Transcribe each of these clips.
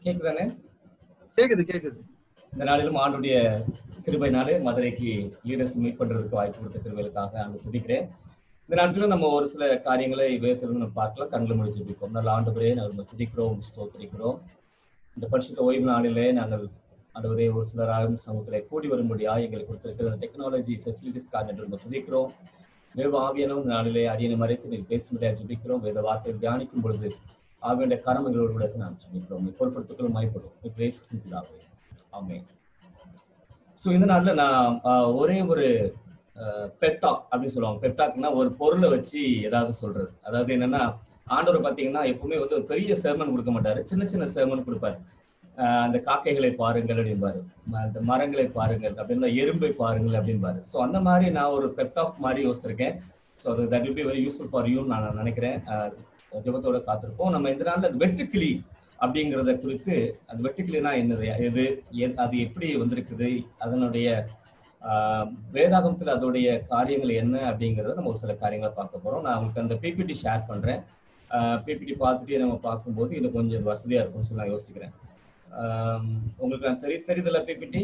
கேக்குதானே கேக்குது கேக்குது இந்த நாளிலும் ஆண்டுடைய கிருபைனாலே மதுரைக்கு லீடர்ஸ் மீட் பண்றதுக்கு வாய்ப்பு கொடுத்த கிருபைகளுக்காக அங்கு துதிக்கிறேன் இந்த நாட்களும் நம்ம ஒரு சில காரியங்களை வேதத்திலிருந்து நம்ம பார்க்கலாம் கண்ணில் முடிச்சு ஜெபிப்போம் நல்ல ஆண்டுபுரே நாங்கள் துதிக்கிறோம் ஸ்தோத்திரிக்கிறோம் இந்த பரிசுத்த ஓய்வு நாளிலே நாங்கள் ஆண்டவரே ஒரு சிலராக சமூகத்திலே கூடி வரும்படியா எங்களுக்கு கொடுத்திருக்கிற அந்த டெக்னாலஜி ஃபெசிலிட்டிஸ்க்காக என்று நம்ம துதிக்கிறோம் தேவ ஆவியானவன் இந்த நாளிலே அடியனை மறைத்து நீர் பேசும்படியா ஜெபிக்கிறோம் வேத வார்த்தையை தியானிக்கும் பொழுது ஆவியுடைய கரமங்களோடு கூட நாம் ஜெபிக்கிறோம் பொறுப்படுத்துக்களும் மாய்ப்படும் கிரேஸ் சிம்பிளாகவே ஆமே ஸோ இந்த நாள்ல நான் ஆஹ், ஒரே ஒரு பெட்டாக் அப்படின்னு சொல்லுவாங்க பெட்டாக்னா ஒரு பொருளை வச்சு ஏதாவது சொல்றது அதாவது என்னன்னா ஆண்டவர் பாத்தீங்கன்னா எப்பவுமே வந்து ஒரு பெரிய சேர்மன் கொடுக்க மாட்டாரு சின்ன சின்ன சேர்மன் கொடுப்பாரு ஆஹ், அந்த காக்கைகளை பாருங்கள் அப்படிம்பாரு ம- அந்த மரங்களை பாருங்கள் அப்படின்னா எறும்பை பாருங்கள் அப்படிம்பாரு ஸோ அந்த மாதிரி நான் ஒரு பெட்டாக் மாதிரி யோசிச்சிருக்கேன் ஸோ அது that will be very useful for you நான் நினைக்கிறேன் ஆஹ், ஜெபத்தோட காத்திருப்போம் நம்ம இந்த நாள்ல அந்த வெட்டுக்கிளி அப்படிங்கிறத குறித்து அது வெட்டுக்கிளினா என்னது எது எ- அது எப்படி வந்திருக்குது அதனுடைய ஆஹ், வேதாகமத்துல அதோடைய காரியங்கள் என்ன அப்படிங்கறத நம்ம ஒரு சில காரியங்களை பார்க்க போறோம் நான் உங்களுக்கு அந்த பிபிடி ஷேர் பண்றேன் பிபிடி பார்த்துட்டு நம்ம பார்க்கும்போது இது கொஞ்சம் வசதியா இருக்கும்னு சொல்லி நான் யோசிக்கிறேன் ஆஹ், உங்களுக்கு நான் தெரி தெரியுதுல்ல பிபிடி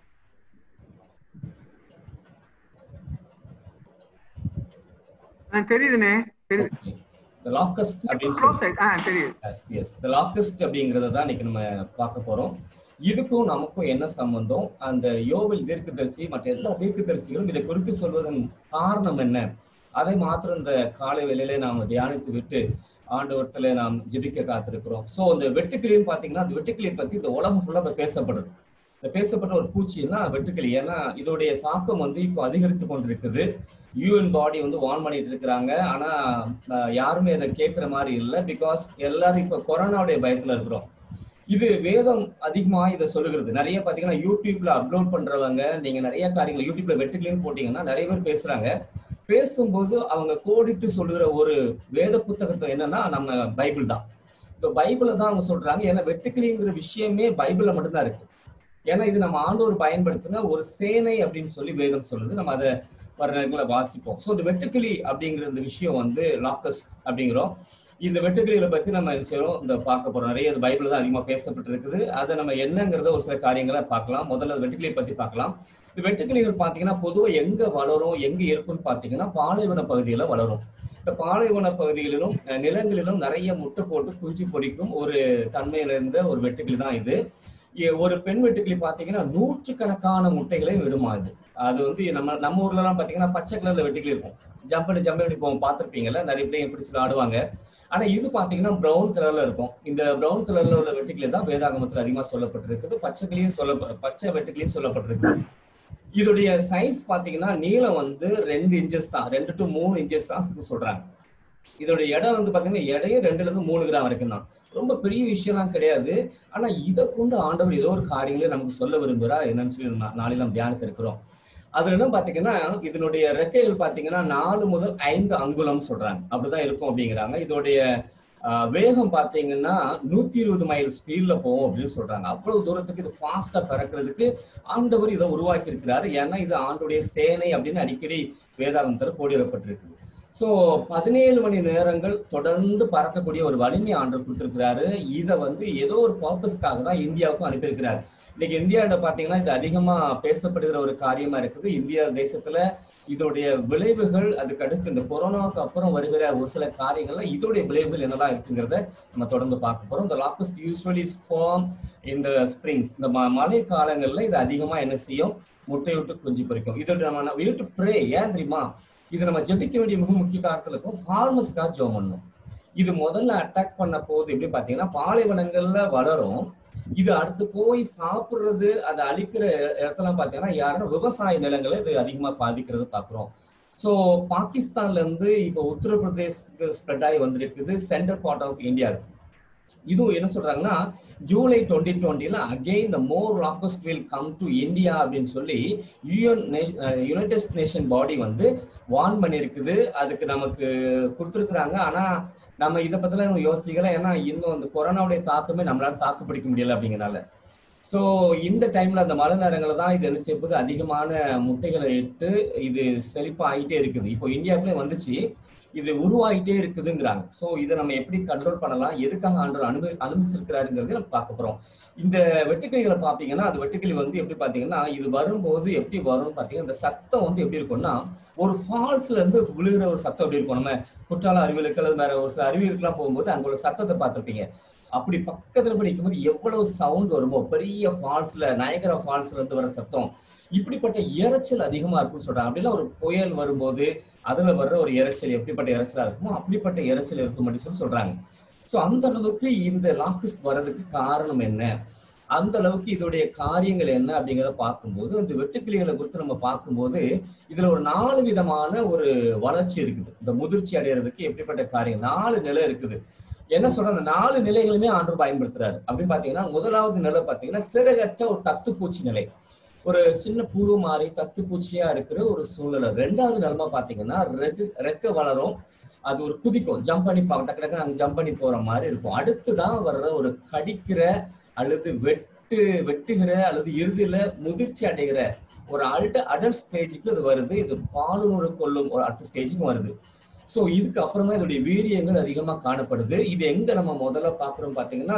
ஆ, தெரியுதுண்ணே தெரியுது லாக்கஸ்ட் அப்படின்னு க்ளோஸ் சொல்லி சைட் ஆ தெரியுது எஸ் எஸ் த லாக்கஸ்ட் அப்படிங்கறத தான் இன்னைக்கு நம்ம பார்க்க போறோம் இதுக்கும் நமக்கும் என்ன சம்பந்தம் அந்த யோவில் தீர்க்கதரிசி மற்ற எல்லா தீர்க்கதரிசிகளும் இதை குறித்து சொல்வதன் காரணம் என்ன அதை மாத்திரம் இந்த காலை வேளையிலே நாம் தியானித்து விட்டு ஆண்டவரத்துல நாம் ஜெபிக்க காத்திருக்கிறோம் சோ அந்த வெட்டுக்கிளின்னு பாத்தீங்கன்னா அந்த வெட்டுக்கிளியை பத்தி இந்த உலகம் ஃபுல்லா இப்ப பேசப்படுது இந்த பேசப்படுற ஒரு பூச்சின்னா வெட்டுக்கிளி ஏன்னா இதோடைய தாக்கம் வந்து இப்போ அதிகரித்து கொண்டிருக்குது யூஎன் பாடி வந்து வார்ன் பண்ணிட்டு இருக்கிறாங்க ஆனா அஹ், யாருமே அதை கேட்கிற மாதிரி இல்லை பிகாஸ் எல்லாரும் இப்ப கொரோனாவுடைய பயத்துல இருக்கிறோம் இது வேதம் அதிகமா இதை சொல்லுகிறது நிறைய பாத்தீங்கன்னா யூடியூப்ல அப்லோட் பண்றவங்க நீங்க நிறைய காரியங்கள் யூடியூப்ல வெட்டுக்கிளின்னு போட்டீங்கன்னா நிறைய பேர் பேசுறாங்க பேசும்போது அவங்க கோடிட்டு சொல்லுகிற ஒரு வேத புத்தகத்தை என்னன்னா நம்ம பைபிள் தான் இந்த பைபிளை தான் அவங்க சொல்றாங்க ஏன்னா வெட்டுக்கிளிங்கிற விஷயமே பைபிள்ல மட்டும்தான் இருக்கு ஏன்னா இது நம்ம ஆண்டவர் பயன்படுத்தின ஒரு சேனை அப்படின்னு சொல்லி வேதம் சொல்லுது நம்ம அதை வர நேரங்களில் வாசிப்போம் ஸோ இந்த வெட்டுக்கிளி அப்படிங்கிற இந்த விஷயம் வந்து லாக்கஸ்ட் அப்படிங்கிறோம் இந்த வெட்டுக்கிளிகளை பத்தி நம்ம என்ன செய்யறோம் இந்த பார்க்க போறோம் நிறைய இது பைபிள் தான் அதிகமா பேசப்பட்டிருக்குது அதை நம்ம என்னங்கிறத ஒரு சில காரியங்களை பார்க்கலாம் முதல்ல வெட்டுக்கிளியை பத்தி பார்க்கலாம் இந்த வெட்டுக்கிளிகள் பாத்தீங்கன்னா பொதுவா எங்க வளரும் எங்க இருக்கும்னு பாத்தீங்கன்னா பாலைவன பகுதியில வளரும் இந்த பாலைவன பகுதிகளிலும் அஹ், நிலங்களிலும் நிறைய முட்டை போட்டு குஞ்சு பொரிக்கும் ஒரு தன்மை நிறைந்த ஒரு வெட்டுக்கிளி தான் இது இ- ஒரு பெண் வெட்டுக்கிளி பாத்தீங்கன்னா நூற்றுக்கணக்கான முட்டைகளை விடுமா இது அது வந்து நம்ம நம்ம ஊர்ல எல்லாம் பாத்தீங்கன்னா பச்சை கலர்ல வெட்டுக்கிளி இருக்கும் ஜம்பனு ஜம்பனி போவோம் பார்த்திருப்பீங்கல்ல நிறைய பிள்ளைங்க பிடிச்சு ஆடுவாங்க ஆனா இது பாத்தீங்கன்னா பிரவுன் கலர்ல இருக்கும் இந்த பிரவுன் கலர்ல உள்ள வெட்டுக்கிளி தான் வேதாகமத்துல அதிகமா சொல்லப்பட்டிருக்குது பச்சைக்கிளியும் சொல்ல பச்சை வெட்டுக்கிளியும் சொல்லப்பட்டிருக்குது இதோடைய சைஸ் பாத்தீங்கன்னா நீளம் வந்து ரெண்டு இன்ச்சஸ் தான் ரெண்டு டு மூணு இன்ச்சஸ் தான் சொல்றாங்க இதோடைய எடை வந்து பாத்தீங்கன்னா எடையே ரெண்டுல இருந்து மூணு கிராம் வரைக்கும் தான் ரொம்ப பெரிய விஷயம்லாம் கிடையாது ஆனா இதை கொண்டு ஆண்டவர் ஏதோ ஒரு காரியங்களை நமக்கு சொல்ல விரும்புறா என்னன்னு சொல்லி நா- நாளைக்கு நம்ம தியானிக்க இருக்கிறோம் அதுல என்ன பாத்தீங்கன்னா இதனுடைய ரெக்கைகள் பாத்தீங்கன்னா நாலு முதல் ஐந்து அங்குலம் சொல்றாங்க அப்படிதான் இருக்கும் அப்படிங்கிறாங்க இதோடைய ஆஹ், வேகம் பாத்தீங்கன்னா நூத்தி இருபது மைல் ஸ்பீட்ல போகும் அப்படின்னு சொல்றாங்க அவ்வளவு தூரத்துக்கு இது ஃபாஸ்டா பறக்கிறதுக்கு ஆண்டவர் இதை உருவாக்கி இருக்கிறாரு ஏன்னா இது ஆண்டுடைய சேனை அப்படின்னு அடிக்கடி வேதாகமத்துல கோடிடப்பட்டிருக்கு சோ பதினேழு மணி நேரங்கள் தொடர்ந்து பறக்கக்கூடிய ஒரு வலிமை ஆண்டவர் கொடுத்திருக்கிறாரு இதை வந்து ஏதோ ஒரு பர்பஸ்க்காக தான் இந்தியாவுக்கும் அனுப்பியிருக்கிறார் இன்னைக்கு இந்தியாவில பாத்தீங்கன்னா இது அதிகமா பேசப்படுகிற ஒரு காரியமா இருக்குது இந்தியா தேசத்துல இதோடைய விளைவுகள் அதுக்கு அடுத்து இந்த கொரோனாவுக்கு அப்புறம் வருகிற ஒரு சில காரியங்கள்ல இதோடைய விளைவுகள் என்னெல்லாம் இருக்குங்கிறத நம்ம தொடர்ந்து பார்க்க போறோம் இந்த லாக்கஸ்ட் யூஸ்வலி ஃபார்ம் இந்த ஸ்ப்ரிங்ஸ் இந்த ம- மழை காலங்கள்ல இது அதிகமா என்ன செய்யும் முட்டை விட்டு குஞ்சு பொரிக்கும் இதோட நம்ம வீட்டு ப்ரே ஏன் தெரியுமா இது நம்ம ஜெபிக்க வேண்டிய மிக முக்கிய காரணத்துல இருக்கும் ஃபார்மர்ஸ்க்காக ஜோம் பண்ணணும் இது முதல்ல அட்டாக் பண்ண போது எப்படி பாத்தீங்கன்னா பாலைவனங்கள்ல வளரும் இது அடுத்து போய் சாப்பிடுறது அதை அழிக்கிற இடத்துல பாத்தீங்கன்னா யாருன்னா விவசாய நிலங்களை இது அதிகமா பாதிக்கிறது பாக்குறோம் சோ பாகிஸ்தான்ல இருந்து இப்போ உத்தரப்பிரதேஷ்க்கு ஸ்ப்ரெட் ஆகி வந்திருக்குது சென்டர் பார்ட் ஆஃப் இந்தியா இதுவும் என்ன சொல்றாங்கன்னா ஜூலை டுவெண்ட்டி டுவெண்ட்டில again the more locust will come to India அப்படின்னு சொல்லி யூஎன் யுனைடெட் நேஷன் பாடி வந்து வார்ன் பண்ணியிருக்குது அதுக்கு நமக்கு கொடுத்துருக்குறாங்க ஆனா நம்ம இதை பத்திலாம் இன்னும் யோசிக்கல ஏன்னா இன்னும் இந்த கொரோனாவுடைய தாக்கமே நம்மளால தாக்கு பிடிக்க முடியல அப்படிங்கறனால சோ இந்த டைம்ல அந்த மழை நேரங்களில் தான் இது என்ன செய்யப்போது அதிகமான முட்டைகளை இட்டு இது செழிப்பா ஆகிட்டே இருக்குது இப்போ இந்தியாவுக்குள்ளே வந்துச்சு இது உருவாயிட்டே இருக்குதுங்கிறாங்க சோ இதை நம்ம எப்படி கண்ட்ரோல் பண்ணலாம் எதுக்காக ஆண்டவர் அனுபவி அனுமதிச்சிருக்கிறாருங்கிறது நம்ம பார்க்க போறோம் இந்த வெட்டுக்கிளிகளை பாத்தீங்கன்னா அது வெட்டுக்கிளி வந்து எப்படி பாத்தீங்கன்னா இது வரும்போது எப்படி வரும்னு பாத்தீங்கன்னா இந்த சத்தம் வந்து எப்படி இருக்கும்னா ஒரு ஃபால்ஸ்ல இருந்து விழுகிற ஒரு சத்தம் எப்படி இருக்கும் நம்ம குற்றால அறிவியலுக்கு அல்லது வேற ஒரு சில அறிவியலுக்குலாம் போகும்போது அங்க ஒரு சத்தத்தை பார்த்திருப்பீங்க அப்படி பக்கத்துல போய் நிற்கும்போது எவ்வளவு சவுண்ட் வருமோ பெரிய ஃபால்ஸ்ல நயகரா ஃபால்ஸ்ல இருந்து வர சத்தம் இப்படிப்பட்ட இரைச்சல் அதிகமா இருக்கும்னு சொல்றாங்க அப்படிலாம் ஒரு புயல் வரும்போது அதுல வர்ற ஒரு இரைச்சல் எப்படிப்பட்ட இரைச்சலா இருக்குமோ அப்படிப்பட்ட இரைச்சல் இருக்கும் அப்படின்னு சொல்லி சொல்றாங்க சோ அந்த அளவுக்கு இந்த லாக்குஸ்ட் வர்றதுக்கு காரணம் என்ன அந்த அளவுக்கு இதோடைய காரியங்கள் என்ன அப்படிங்கிறத பார்க்கும்போது இந்த வெட்டுக்கிளிகளை குறித்து நம்ம பார்க்கும்போது இதுல ஒரு நாலு விதமான ஒரு வளர்ச்சி இருக்குது இந்த முதிர்ச்சி அடைகிறதுக்கு எப்படிப்பட்ட காரியம் நாலு நிலை இருக்குது என்ன சொல்ற அந்த நாலு நிலைகளுமே ஆண்டு பயன்படுத்துறாரு அப்படின்னு பாத்தீங்கன்னா முதலாவது நிலை பாத்தீங்கன்னா சிறகற்ற ஒரு தத்துப்பூச்சி நிலை ஒரு சின்ன புழு மாதிரி தத்துப்பூச்சியா இருக்கிற ஒரு சூழ்நிலை ரெண்டாவது நிலைமை பாத்தீங்கன்னா ரெக்கு ரெக்க வளரும் அது ஒரு குதிக்கும் ஜம்ப் பண்ணி டக்கு டக்கு அங்க ஜம்ப் பண்ணி போற மாதிரி இருக்கும் அடுத்துதான் வர்ற ஒரு கடிக்கிற அல்லது வெட்டு வெட்டுகிற அல்லது இறுதியில முதிர்ச்சி அடைகிற ஒரு அல்ட அடல்ட் ஸ்டேஜுக்கு இது வருது இது பாலுணர்வு கொள்ளும் ஒரு அடுத்த ஸ்டேஜுக்கும் வருது சோ இதுக்கு அப்புறம் தான் இதோடைய வீரியங்கள் அதிகமா காணப்படுது இது எங்க நம்ம முதல்ல பாக்குறோம் பாத்தீங்கன்னா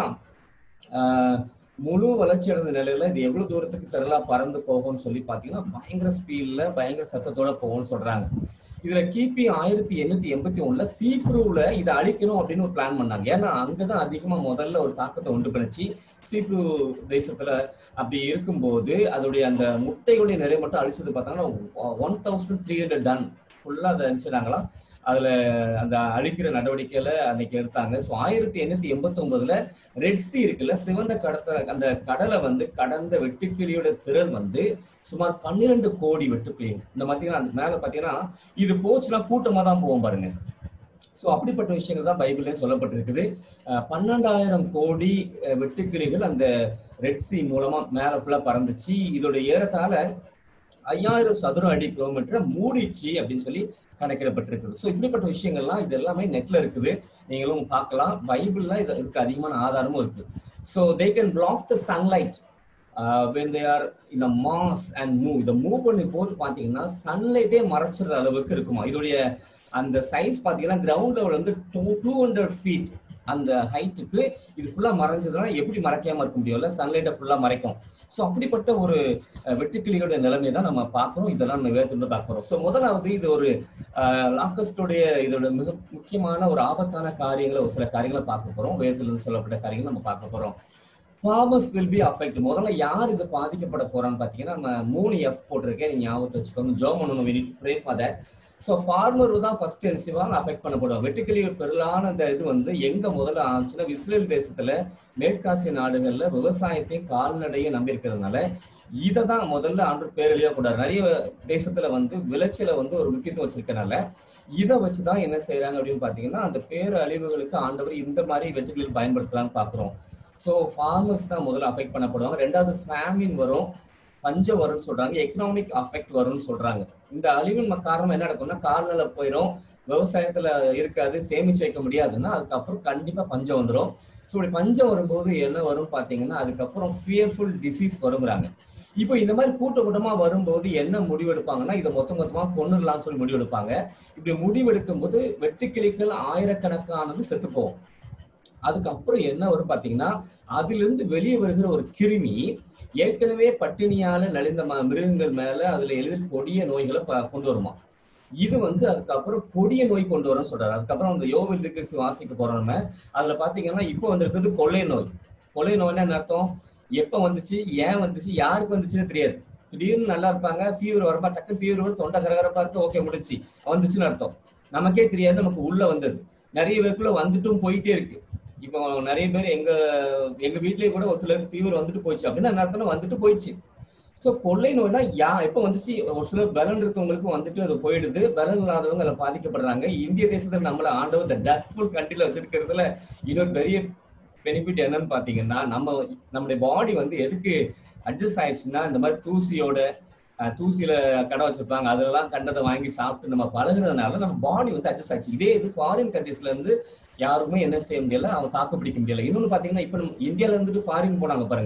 ஆஹ் முழு வளர்ச்சி அடைந்த நிலையில இது எவ்வளவு தூரத்துக்கு திரளா பறந்து போகும்னு சொல்லி பாத்தீங்கன்னா பயங்கர ஸ்பீட்ல பயங்கர சத்தத்தோட போகும்னு சொல்றாங்க இதுல கிபி ஆயிரத்தி எண்ணூத்தி எண்பத்தி ஒண்ணுல சீப்ரூவ்ல இதை அழிக்கணும் அப்படின்னு ஒரு பிளான் பண்ணாங்க ஏன்னா அங்கதான் அதிகமா முதல்ல ஒரு தாக்கத்தை உண்டு பண்ணிச்சு சீப்ரூ தேசத்துல அப்படி இருக்கும்போது அதோடைய அந்த முட்டைகளுடைய நிறை மட்டும் அழிச்சது பார்த்தாங்கன்னா one thousand three hundred ton ஃபுல்லா அதை அழிச்சிடாங்களாம் அதுல அந்த அழிக்கிற நடவடிக்கையில அன்னைக்கு எடுத்தாங்க ஸோ ஆயிரத்தி எண்ணூத்தி எண்பத்தி ஒன்பதுல ரெட் சி இருக்குல்ல சிவந்த கடத்த அந்த கடலை வந்து கடந்த வெட்டுக்கிளியோட திறன் வந்து சுமார் பன்னிரெண்டு கோடி வெட்டுக்கிளி இந்த பாத்தீங்கன்னா அந்த மேல பாத்தீங்கன்னா இது போச்சுன்னா கூட்டமா தான் போவோம் பாருங்க ஸோ அப்படிப்பட்ட விஷயங்கள் தான் பைபிள்ல சொல்லப்பட்டிருக்குது பன்னெண்டாயிரம் கோடி வெட்டுக்கிளிகள் அந்த ரெட் சி மூலமா மேல ஃபுல்லா பறந்துச்சு இதோட ஏறத்தால ஐயாயிரம் சதுர அடி கிலோமீட்டரை மூடிச்சு அப்படின்னு சொல்லி கணக்கிடப்பட்டிருக்குது ஸோ இப்படிப்பட்ட விஷயங்கள்லாம் இது எல்லாமே நெட்ல இருக்குது நீங்களும் பார்க்கலாம் பைபிள்ல இது இதுக்கு அதிகமான ஆதாரமும் இருக்கு so they can block the sunlight when they are இந்த மாஸ் அண்ட் மூவ் இதை மூவ் பண்ணி போது பார்த்தீங்கன்னா சன்லைட்டே மறைச்சிடுற அளவுக்கு இருக்குமா இதோடைய அந்த சைஸ் பார்த்தீங்கன்னா கிரவுண்ட் லெவல் வந்து டூ டூ ஹண்ட்ரட் ஃபீட் அந்த ஹைட்டுக்கு இது ஃபுல்லா மறைஞ்சதுன்னா எப்படி மறைக்காம இருக்க முடியும்ல சன்லைட்டை ஃபுல்லா மறைக்கும் ஸோ அப்படிப்பட்ட ஒரு வெட்டுக்கிளியோட நிலைமை தான் நம்ம பார்க்கறோம் இதெல்லாம் நம்ம வேகத்திலிருந்து பார்க்குறோம் ஸோ முதலாவது இது ஒரு லாக்கஸ்டோடைய இதோட மிக முக்கியமான ஒரு ஆபத்தான காரியங்களை ஒரு சில காரியங்களை பார்க்க போறோம் வேதத்திலிருந்து சொல்லப்பட்ட காரியங்களை நம்ம பார்க்க போறோம் ஃபார்மர்ஸ் வில் பி அஃபெக்ட் முதல்ல யார் இது பாதிக்கப்பட போறான்னு பார்த்தீங்கன்னா நம்ம மூணு எஃப் போட்டிருக்கேன் நீங்க ஞாபகத்தை வச்சுக்கோங்க ஜோமன் we need pray for that so farmer தான் ஃபர்ஸ்ட் என்சிவாக அஃபெக்ட் பண்ணப்படுவாங்க வெட்டுக்கிளி பெருளான இந்த இது வந்து எங்க முதல்ல ஆச்சுன்னா இஸ்ரேல் தேசத்துல மேற்காசிய நாடுகள்ல விவசாயத்தையும் கால்நடையும் நம்பி இருக்கிறதுனால இதை தான் முதல்ல ஆண்டு பேரழியா கூடாது நிறைய தேசத்துல வந்து விளைச்சலை வந்து ஒரு முக்கியத்துவம் வச்சிருக்கனால இதை வச்சுதான் என்ன செய்யறாங்க அப்படின்னு பாத்தீங்கன்னா அந்த பேரழிவுகளுக்கு ஆண்டவர் இந்த மாதிரி வெட்டுகளில் பயன்படுத்தலாம்னு பாக்குறோம் ஸோ ஃபார்மர்ஸ் தான் முதல்ல அஃபெக்ட் பண்ணப்படுவாங்க ரெண்டாவது ஃபேமின் வரும் பஞ்சம் வரும்னு சொல்றாங்க எக்கனாமிக் அஃபெக்ட் வரும்னு சொல்றாங்க இந்த அழிவின் காரணம் என்ன நடக்கும்னா கால்நிலை போயிடும் விவசாயத்துல இருக்காது சேமிச்சு வைக்க முடியாதுன்னா அதுக்கப்புறம் கண்டிப்பா பஞ்சம் வந்துடும் ஸோ இப்படி பஞ்சம் வரும்போது என்ன வரும் பாத்தீங்கன்னா அதுக்கப்புறம் ஃபியர்ஃபுல் டிசீஸ் வருங்கிறாங்க இப்போ இந்த மாதிரி கூட்ட கூட்டமா வரும்போது என்ன முடிவெடுப்பாங்கன்னா இதை மொத்த மொத்தமா கொண்டுடலாம்னு சொல்லி முடிவெடுப்பாங்க இப்படி முடிவெடுக்கும் போது வெட்டுக்கிளிகள் ஆயிரக்கணக்கானது செத்து போகும் அதுக்கப்புறம் என்ன வரும் பாத்தீங்கன்னா அதுல இருந்து வெளியே வருகிற ஒரு கிருமி ஏற்கனவே பட்டினியால நலிந்த மிருகங்கள் மேல அதுல எளிதில் கொடிய நோய்களை கொண்டு வருமா இது வந்து அதுக்கப்புறம் கொடிய நோய் கொண்டு வரும்னு சொல்றாரு அதுக்கப்புறம் அந்த யோவில் திக்கு வாசிக்க போறோம் நம்ம அதுல பாத்தீங்கன்னா இப்போ வந்திருக்குது கொள்ளை நோய் கொள்ளை நோய்னா என்ன அர்த்தம் எப்ப வந்துச்சு ஏன் வந்துச்சு யாருக்கு வந்துச்சுன்னு தெரியாது திடீர்னு நல்லா இருப்பாங்க ஃபீவர் வரப்பா டக்கு ஃபீவர் வரும் தொண்டை கரகரப்பா இருக்கு ஓகே முடிச்சு வந்துச்சுன்னு அர்த்தம் நமக்கே தெரியாது நமக்கு உள்ள வந்தது நிறைய பேருக்குள்ள வந்துட்டும் போயிட்டே இருக்கு இப்போ நிறைய பேர் எங்க எங்க வீட்லயே கூட ஒரு சிலர் ஃபீவர் வந்துட்டு போயிடுச்சு அப்படின்னா என்ன அர்த்தம் வந்துட்டு போயிடுச்சு ஸோ கொள்ளை நோய்னா யா எப்போ வந்துச்சு ஒரு சிலர் பலன் இருக்கவங்களுக்கும் வந்துட்டு அது போயிடுது பலன் இல்லாதவங்க அதில் பாதிக்கப்படுறாங்க இந்திய தேசத்துல நம்மள ஆண்டவர் இந்த டஸ்ட்ஃபுல் கண்ட்ரில வச்சிருக்கிறதுல இன்னொரு பெரிய பெனிஃபிட் என்னன்னு பாத்தீங்கன்னா நம்ம நம்மளுடைய பாடி வந்து எதுக்கு அட்ஜஸ்ட் ஆயிடுச்சுன்னா இந்த மாதிரி தூசியோட தூசியில கடை வச்சிருப்பாங்க அதெல்லாம் கண்டதை வாங்கி சாப்பிட்டு நம்ம பழகுறதுனால நம்ம பாடி வந்து அட்ஜஸ்ட் ஆச்சு இதே இது ஃபாரின் கண்ட்ரீஸ்ல இருந்து யாருமே என்ன செய்ய முடியல அவங்க தாக்கு பிடிக்க முடியல இன்னொன்னு பாத்தீங்கன்னா இப்ப நம்ம இந்தியால இருந்துட்டு ஃபாரின் போனாங்க பாருங்க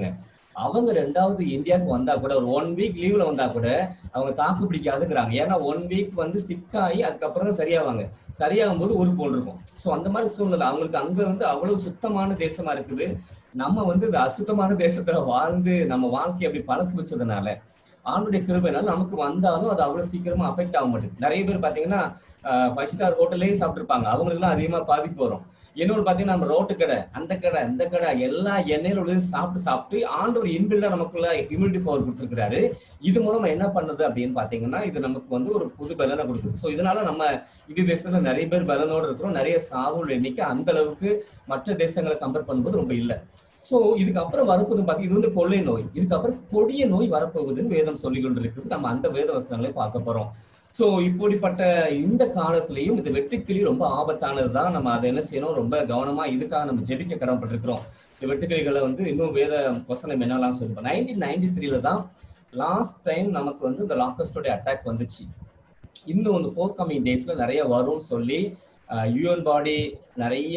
அவங்க ரெண்டாவது இந்தியாவுக்கு வந்தா கூட ஒரு ஒன் வீக் லீவ்ல வந்தா கூட அவங்க தாக்கு பிடிக்காதுங்கிறாங்க ஏன்னா ஒன் வீக் வந்து சிக்காகி அதுக்கப்புறம் தான் சரியாவாங்க சரியாகும் போது ஊருக்கு போல் இருக்கும் ஸோ அந்த மாதிரி சூழ்நிலை அவங்களுக்கு அங்க வந்து அவ்வளவு சுத்தமான தேசமா இருக்குது நம்ம வந்து இந்த அசுத்தமான தேசத்துல வாழ்ந்து நம்ம வாழ்க்கையை அப்படி பழக்க வச்சதுனால ஆண்டுடைய கிருபைனால நமக்கு வந்தாலும் அது அவ்வளவு சீக்கிரமா அஃபெக்ட் ஆக மாட்டேங்குது நிறைய பேர் பாத்தீங்கன்னா ஃபைவ் ஸ்டார் ஹோட்டல்லையும் சாப்பிட்டுருப்பாங்க அவங்களுக்குலாம் அதிகமா பாதிப்பு வரும் இன்னொன்று பாத்தீங்கன்னா நம்ம ரோட்டு கடை அந்த கடை இந்த கடை எல்லா எண்ணெயில உள்ளது சாப்பிட்டு சாப்பிட்டு ஆண்டவர் இன்பில்டா நமக்குள்ள இம்யூனிட்டி பவர் கொடுத்துருக்காரு இது மூலமா என்ன பண்ணுது அப்படின்னு பாத்தீங்கன்னா இது நமக்கு வந்து ஒரு புது பலனை கொடுக்குது ஸோ இதனால நம்ம இது தேசத்துல நிறைய பேர் பலனோடு இருக்கிறோம் நிறைய சாவுகள் எண்ணிக்கை அந்த அளவுக்கு மற்ற தேசங்களை கம்பேர் பண்ணும்போது ரொம்ப இல்லை சோ இதுக்கப்புறம் வரப்போகுது பாத்தீங்க இது வந்து கொள்ளை நோய் இதுக்கப்புறம் கொடிய நோய் வரப்போகுதுன்னு வேதம் சொல்லி கொண்டு இருக்குது நம்ம அந்த வேத வசனங்களை பார்க்க போறோம் சோ இப்படிப்பட்ட இந்த காலத்திலையும் இந்த வெட்டுக்கிளி ரொம்ப ஆபத்தானது தான் நம்ம அதை என்ன செய்யணும் ரொம்ப கவனமா இதுக்காக நம்ம ஜெபிக்க கடமைப்பட்டிருக்கிறோம் இந்த வெட்டுக்கிளிகளை வந்து இன்னும் வேத வசனம் என்னெல்லாம் சொல்லுவோம் நைன்டீன் நைன்டி த்ரீல தான் லாஸ்ட் டைம் நமக்கு வந்து இந்த லாக்கஸ்டோடைய அட்டாக் வந்துச்சு இன்னும் வந்து ஃபோர் கமிங் டேஸ்ல நிறைய வரும்னு சொல்லி யூஎன் பாடி நிறைய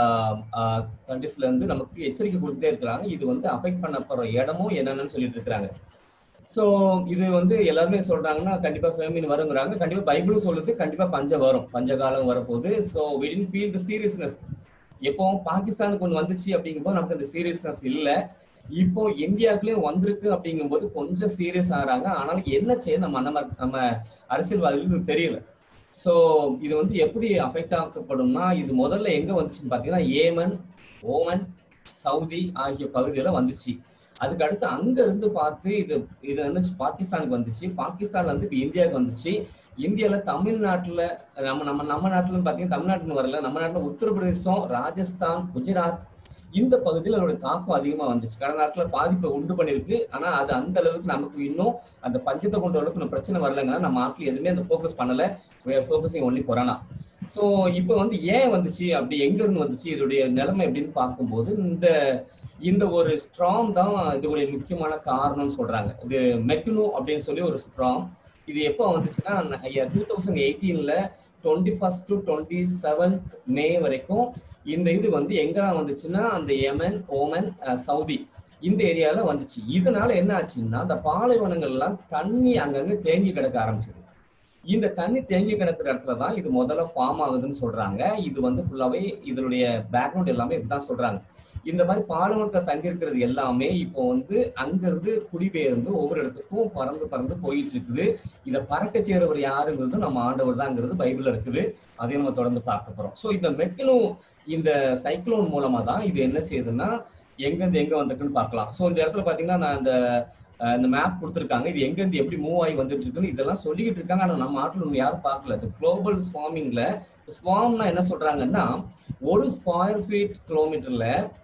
கண்ட்ரிஸ்ல இருந்து நமக்கு எச்சரிக்கை கொடுத்துட்டே இருக்கிறாங்க இது வந்து அஃபெக்ட் பண்ண போற இடமும் என்னென்னு சொல்லிட்டு இருக்கிறாங்க ஸோ இது வந்து எல்லாருமே சொல்றாங்கன்னா கண்டிப்பா ஃபேமின் வருங்கிறாங்க கண்டிப்பா பைபிளும் சொல்லுது கண்டிப்பா பஞ்சம் வரும் பஞ்ச காலம் வரப்போகுது so we tend feel the seriousness எப்போ பாகிஸ்தானுக்கு ஒன்று வந்துச்சு அப்படிங்கும்போது நமக்கு அந்த சீரியஸ்னஸ் இல்லை இப்போ இந்தியாவுக்குள்ளேயும் வந்திருக்கு அப்படிங்கும்போது கொஞ்சம் சீரியஸ் ஆகிறாங்க ஆனாலும் என்ன செய்ய நம்ம நம்ம நம்ம அரசியல்வாதிகளுக்கு தெரியல ஸோ இது வந்து எப்படி அஃபெக்ட் ஆக்கப்படும்னா இது முதல்ல எங்க வந்துச்சுன்னு பார்த்தீங்கன்னா ஏமன் ஓமன் சவுதி ஆகிய பகுதியில வந்துச்சு அதுக்கு அடுத்து அங்க இருந்து பார்த்து இது இது வந்து பாகிஸ்தானுக்கு வந்துச்சு பாகிஸ்தான்ல வந்து இப்போ இந்தியாவுக்கு வந்துச்சு இந்தியால தமிழ்நாட்டுல நம்ம நம்ம நம்ம நாட்டுல பாத்தீங்கன்னா தமிழ்நாட்டுன்னு வரல நம்ம நாட்டுல உத்தரப்பிரதேசம் ராஜஸ்தான் குஜராத் இந்த பகுதியில் அதோட தாக்கம் அதிகமா வந்துச்சு கடந்த நாட்டுல பாதிப்பை உண்டு பண்ணிருக்கு ஆனா அது அந்த அளவுக்கு நமக்கு இன்னும் அந்த பஞ்சத்தை கொண்ட அளவுக்கு இன்னும் பிரச்சனை வரலங்கன்னா நம்ம நாட்டுல எதுவுமே அந்த ஃபோக்கஸ் பண்ணல ஃபோக்கஸிங் ஒன்லி கொரோனா ஸோ இப்போ வந்து ஏன் வந்துச்சு அப்படி எங்க இருந்து வந்துச்சு இதோடைய நிலைமை எப்படின்னு பார்க்கும்போது இந்த இந்த ஒரு ஸ்ட்ராங் தான் இதோடைய முக்கியமான காரணம்னு சொல்றாங்க இது மெக்னோ அப்படின்னு சொல்லி ஒரு ஸ்ட்ராங் இது எப்போ வந்துச்சுன்னா டூ தௌசண்ட் எயிட்டீன்ல twenty first to twenty seventh May வரைக்கும் இந்த இது வந்து எங்க வந்துச்சுன்னா அந்த யமன் ஓமன் சவுதி இந்த ஏரியால வந்துச்சு இதனால என்ன ஆச்சுன்னா அந்த பாலைவனங்கள்லாம் தண்ணி அங்கங்க தேங்கி கிடக்க ஆரம்பிச்சது இந்த தண்ணி தேங்கி கிடக்கிற இடத்துல தான் இது முதல்ல ஃபார்ம் ஆகுதுன்னு சொல்றாங்க இது வந்து ஃபுல்லாவே இதனுடைய பேக்ரவுண்ட் எல்லாமே இதுதான் சொல்றாங்க இந்த மாதிரி பாலைவனத்துல தங்கி இருக்கிறது எல்லாமே இப்போ வந்து அங்கிருந்து குடிபெயர்ந்து ஒவ்வொரு இடத்துக்கும் பறந்து பறந்து போயிட்டு இருக்குது இதை பறக்க செய்யறவர் யாருங்கிறது நம்ம ஆண்டவர் தாங்கிறது பைபிள்ல இருக்குது அதையும் நம்ம தொடர்ந்து பார்க்க போறோம் ஸோ இந்த மெக்கிலும் இந்த சைக்ளோன் மூலமா தான் இது என்ன செய்யுதுன்னா எங்கேருந்து எங்க வந்திருக்குன்னு பார்க்கலாம் ஸோ இந்த இடத்துல பாத்தீங்கன்னா நான் இந்த இந்த மேப் கொடுத்துருக்காங்க இது எங்கேருந்து எப்படி மூவ் ஆகி வந்துட்டு இருக்குன்னு இதெல்லாம் சொல்லிக்கிட்டு இருக்காங்க ஆனால் நம்ம நாட்டில் ஒன்று யாரும் பார்க்கல இந்த குளோபல் ஸ்வாமிங்ல ஸ்வாம்னா என்ன சொல்றாங்கன்னா ஒரு ஸ்கொயர் ஃபீட் கிலோமீட்டர்ல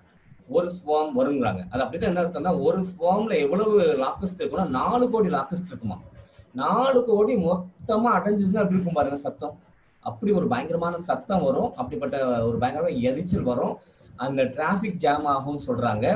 ஒரு ஸ்வாம் வருங்கிறாங்க அது அப்படின்னு என்ன அர்த்தம்னா ஒரு ஸ்வாம்ல எவ்வளவு லாக்கஸ்ட் இருக்குன்னா நாலு கோடி லாக்கஸ்ட் இருக்குமா நாலு கோடி மொத்தமா அடைஞ்சிச்சுன்னா அப்படி இருக்கும் பாருங்க சத்தம் அப்படி ஒரு பயங்கரமான சத்தம் வரும் அப்படிப்பட்ட ஒரு பயங்கரமான எரிச்சல் வரும் அந்த டிராபிக் ஜாம் ஆகும்னு சொல்றாங்க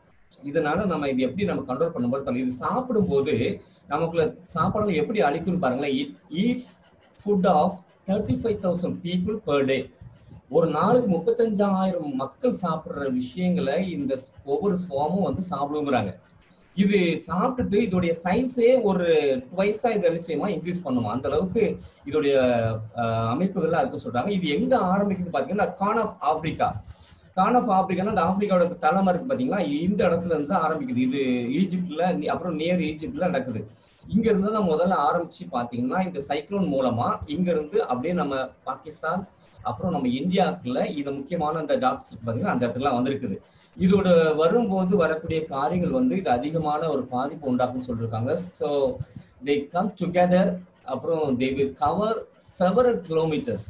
இதனால நம்ம இது எப்படி நம்ம கண்ட்ரோல் பண்ணும்போது இது சாப்பிடும்போது நமக்குள்ள சாப்பாடுல எப்படி அழிக்கும்னு பாருங்களேன் it eats food of thirty five thousand people per day ஒரு நாளுக்கு முப்பத்தஞ்சாயிரம் மக்கள் சாப்பிடுற விஷயங்களை இந்த ஒவ்வொரு ஸ்வாமும் வந்து சாப்பிடுங்கிறாங்க இது சாப்பிட்டுட்டு இதோடைய சைஸே ஒரு டுவைஸா இது நிச்சயமா இன்க்ரீஸ் பண்ணுமா அந்த அளவுக்கு இதோடைய அமைப்புகள்லாம் இருக்கு சொல்றாங்க இது எங்க ஆரம்பிக்குது பாத்தீங்கன்னா horn of Africa horn of ஆப்பிரிக்கானா அந்த ஆப்பிரிக்காவோட தலைமை இருக்கு பாத்தீங்களா இந்த இடத்துல இருந்து ஆரம்பிக்குது இது ஈஜிப்ட்ல அப்புறம் நியர் ஈஜிப்ட்ல நடக்குது இங்க இருந்து தான் முதல்ல ஆரம்பிச்சு பாத்தீங்கன்னா இந்த சைக்ளோன் மூலமா இங்க இருந்து அப்படியே நம்ம பாகிஸ்தான் அப்புறம் நம்ம இந்தியாவுக்குள்ள இது முக்கியமான அந்த டாக்டர்ஸ் பாத்தீங்கன்னா அந்த இடத்துல வந்திருக்குது இதோட வரும்போது வரக்கூடிய காரியங்கள் வந்து இது அதிகமான ஒரு பாதிப்பு உண்டாக்கும்னு சொல்லியிருக்காங்க ஸோ தே கம் டுகெதர் அப்புறம் they will cover several kilometres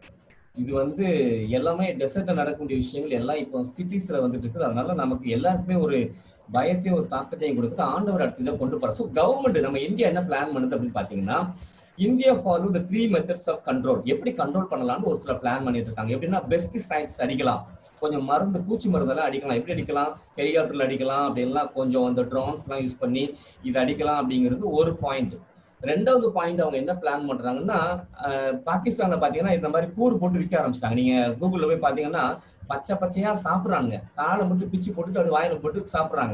இது வந்து எல்லாமே டெசர்ட்ல நடக்கக்கூடிய விஷயங்கள் எல்லாம் இப்போ சிட்டிஸ்ல வந்துட்டு இருக்குது அதனால நமக்கு எல்லாருக்குமே ஒரு பயத்தையும் ஒரு தாக்கத்தையும் கொடுக்குது ஆண்டவர் அடுத்து இதை கொண்டு போறோம் ஸோ கவர்மெண்ட் நம்ம இந்தியா என்ன பிளான் பண்ணுது அப்படின்னு பாத்தீங்கன்னா India follow the three methods of control எப்படி கண்ட்ரோல் பண்ணலாம்னு ஒரு சில பிளான் பண்ணிட்டு இருக்காங்க எப்படின்னா பெஸ்டிசைட்ஸ் அடிக்கலாம் கொஞ்சம் மருந்து பூச்சி மருந்தெல்லாம் அடிக்கலாம் எப்படி அடிக்கலாம் ஹெலிகாப்டர்ல அடிக்கலாம் அப்படின்லாம் கொஞ்சம் அந்த ட்ரோன்ஸ் எல்லாம் யூஸ் பண்ணி இது அடிக்கலாம் அப்படிங்கிறது ஒரு பாயிண்ட் ரெண்டாவது பாயிண்ட் அவங்க என்ன பிளான் பண்றாங்கன்னா பாகிஸ்தான்ல பாத்தீங்கன்னா இந்த மாதிரி கூறு போட்டு விற்க ஆரம்பிச்சிட்டாங்க நீங்க கூகுள்ல போய் பாத்தீங்கன்னா பச்சை பச்சையா சாப்பிடுறாங்க காலை மட்டும் பிச்சு போட்டுட்டு அது வாயில போட்டு சாப்பிடுறாங்க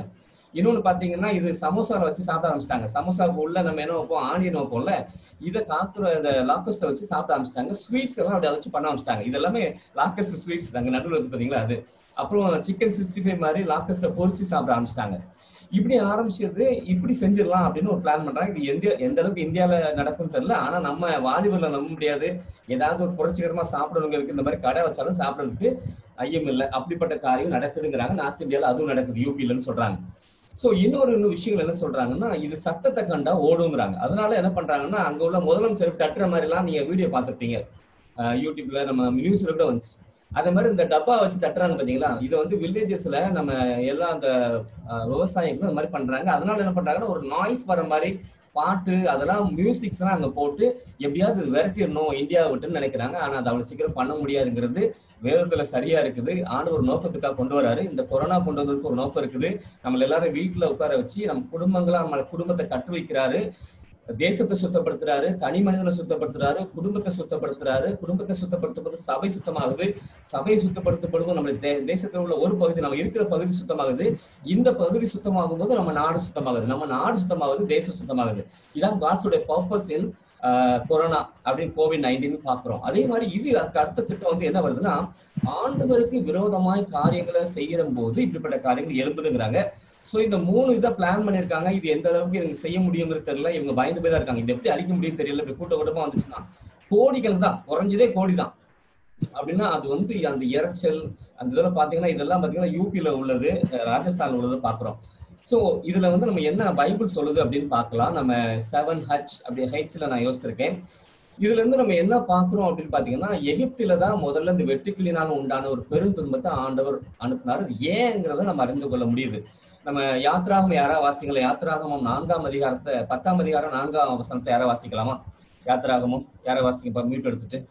இன்னொன்னு பாத்தீங்கன்னா இது சமோசால வச்சு சாப்பிட ஆரம்பிச்சிட்டாங்க சமோசாவுக்கு உள்ள நம்ம என்ன வைப்போம் ஆனியன் வைப்போம்ல இதை காக்குற இந்த லாக்கஸ்ட வச்சு சாப்பிட ஆரம்பிச்சிட்டாங்க ஸ்வீட்ஸ் எல்லாம் அப்படி வச்சு பண்ண ஆரம்பிச்சிட்டாங்க இது எல்லாமே லாக்கஸ்ட் ஸ்வீட்ஸ் தாங்க நடுவில் இருக்கு பாத்தீங்களா அது அப்புறம் சிக்கன் சிக்ஸ்டி ஃபைவ் மாதிரி லாக்கஸ்ட பொரிச்சு சாப்பிட ஆரம்பிச்சிட்டாங்க இப்படி ஆரம்பிச்சது இப்படி செஞ்சிடலாம் அப்படின்னு ஒரு பிளான் பண்றாங்க இது எந்த எந்த அளவுக்கு இந்தியாவில நடக்கும்னு தெரியல ஆனா நம்ம வாலிபர்ல நம்ப முடியாது ஏதாவது ஒரு புரட்சிகரமா சாப்பிடுறவங்களுக்கு இந்த மாதிரி கடை வச்சாலும் சாப்பிடுறதுக்கு ஐயம் இல்லை அப்படிப்பட்ட காரியம் நடக்குதுங்கிறாங்க நார்த் இந்தியால அதுவும் நடக்குது யூபிலன்னு சொல்றாங்க சோ இன்னொரு இன்னும் விஷயங்கள் என்ன சொல்றாங்கன்னா இது சத்தத்தை கண்டா ஓடுங்கிறாங்க அதனால என்ன பண்றாங்கன்னா அங்க உள்ள முதலமைச்சர் தட்டுற மாதிரி எல்லாம் நீங்க வீடியோ பார்த்திருப்பீங்க அஹ் யூடியூப்ல நம்ம நியூஸ்ல கூட வந்துச்சு அதே மாதிரி இந்த டப்பா வச்சு தட்டுறாங்க பாத்தீங்களா இதை வந்து வில்லேஜஸ்ல நம்ம எல்லா அந்த அஹ், விவசாயிகளும் இந்த மாதிரி பண்றாங்க அதனால என்ன பண்றாங்கன்னா ஒரு நாய்ஸ் வர மாதிரி பாட்டு அதெல்லாம் மியூசிக்ஸ் எல்லாம் அங்க போட்டு எப்படியாவது இது விரட்டிடணும் இந்தியாவை விட்டுன்னு நினைக்கிறாங்க ஆனா அது அவ்வளவு சீக்கிரம் பண்ண முடியாதுங்கிறது வேதத்துல சரியா இருக்குது ஆண்டவர் நோக்கத்துக்காக கொண்டு வராரு இந்த கொரோனா கொண்டு வந்ததுக்கு ஒரு நோக்கம் இருக்குது நம்மள எல்லாரும் வீட்டுல உட்கார வச்சு நம்ம குடும்பங்களா நம்ம குடும்பத்தை கட்டு வைக்கிறாரு தேசத்தை சுத்தப்படுத்துறாரு தனி மனிதனை சுத்தப்படுத்துறாரு குடும்பத்தை சுத்தப்படுத்துறாரு குடும்பத்தை சுத்தப்படுத்தும் போது சபை சுத்தமாகுது சபை சுத்தப்படுத்தப்படுவோம் நம்ம தே- தேசத்துல உள்ள ஒரு பகுதி நம்ம இருக்கிற பகுதி சுத்தமாகுது இந்த பகுதி சுத்தமாகும் போது நம்ம நாடு சுத்தமாகுது நம்ம நாடு சுத்தமாகுது தேசம் சுத்தமாகுது இதான் காட்ஸுடைய பர்பஸ் இன் கொரோனா அப்படின்னு கோவிட் நைன்டீன் பாக்குறோம் அதே மாதிரி இது அதுக்கு அடுத்த திட்டம் வந்து என்ன வருதுன்னா ஆண்டவருக்கு விரோதமாய் காரியங்களை செய்யற போது இப்படிப்பட்ட காரியங்கள் எழும்புதுங்கிறாங்க சோ இந்த மூணு இதை பிளான் பண்ணிருக்காங்க இது எந்த அளவுக்கு இவங்க செய்ய முடியுங்கிறது தெரியல இவங்க பயந்து போய் தான் இருக்காங்க இது எப்படி அழிக்க முடியும் தெரியல இப்படி கூட்ட கூட்டமா வந்துச்சுன்னா கோடிகள் தான் குறைஞ்சதே கோடி தான் அப்படின்னா அது வந்து அந்த இரைச்சல் அந்த இதெல்லாம் பாத்தீங்கன்னா இதெல்லாம் பாத்தீங்கன்னா யூபில உள்ளது அஹ் ராஜஸ்தான்ல உள்ளது பாக்குறோம் சோ இதுல வந்து நம்ம என்ன பைபிள் சொல்லுது அப்படின்னு பார்க்கலாம் நம்ம செவன் ஹச் அப்படி ஹெச்ல நான் யோசிச்சிருக்கேன் இதுல இருந்து நம்ம என்ன பாக்குறோம் அப்படின்னு பாத்தீங்கன்னா எகிப்தில தான் முதல்ல இந்த வெட்டுக்கிளினால உண்டான ஒரு பெருந்துன்பத்தை ஆண்டவர் அனுப்புனாரு அது ஏங்கிறத நம்ம அறிந்து கொள்ள முடியுது நம்ம யாத்ராகம் யாரா வாசிக்கல யாத்ராகமம் நான்காம் அதிகாரத்தை பத்தாம் அதிகாரம் நான்காம் வசனத்தை யாரா வாசிக்கலாமா யாத்ராகமம் யாரா வாசிக்க மியூட் எடுத்துட்டு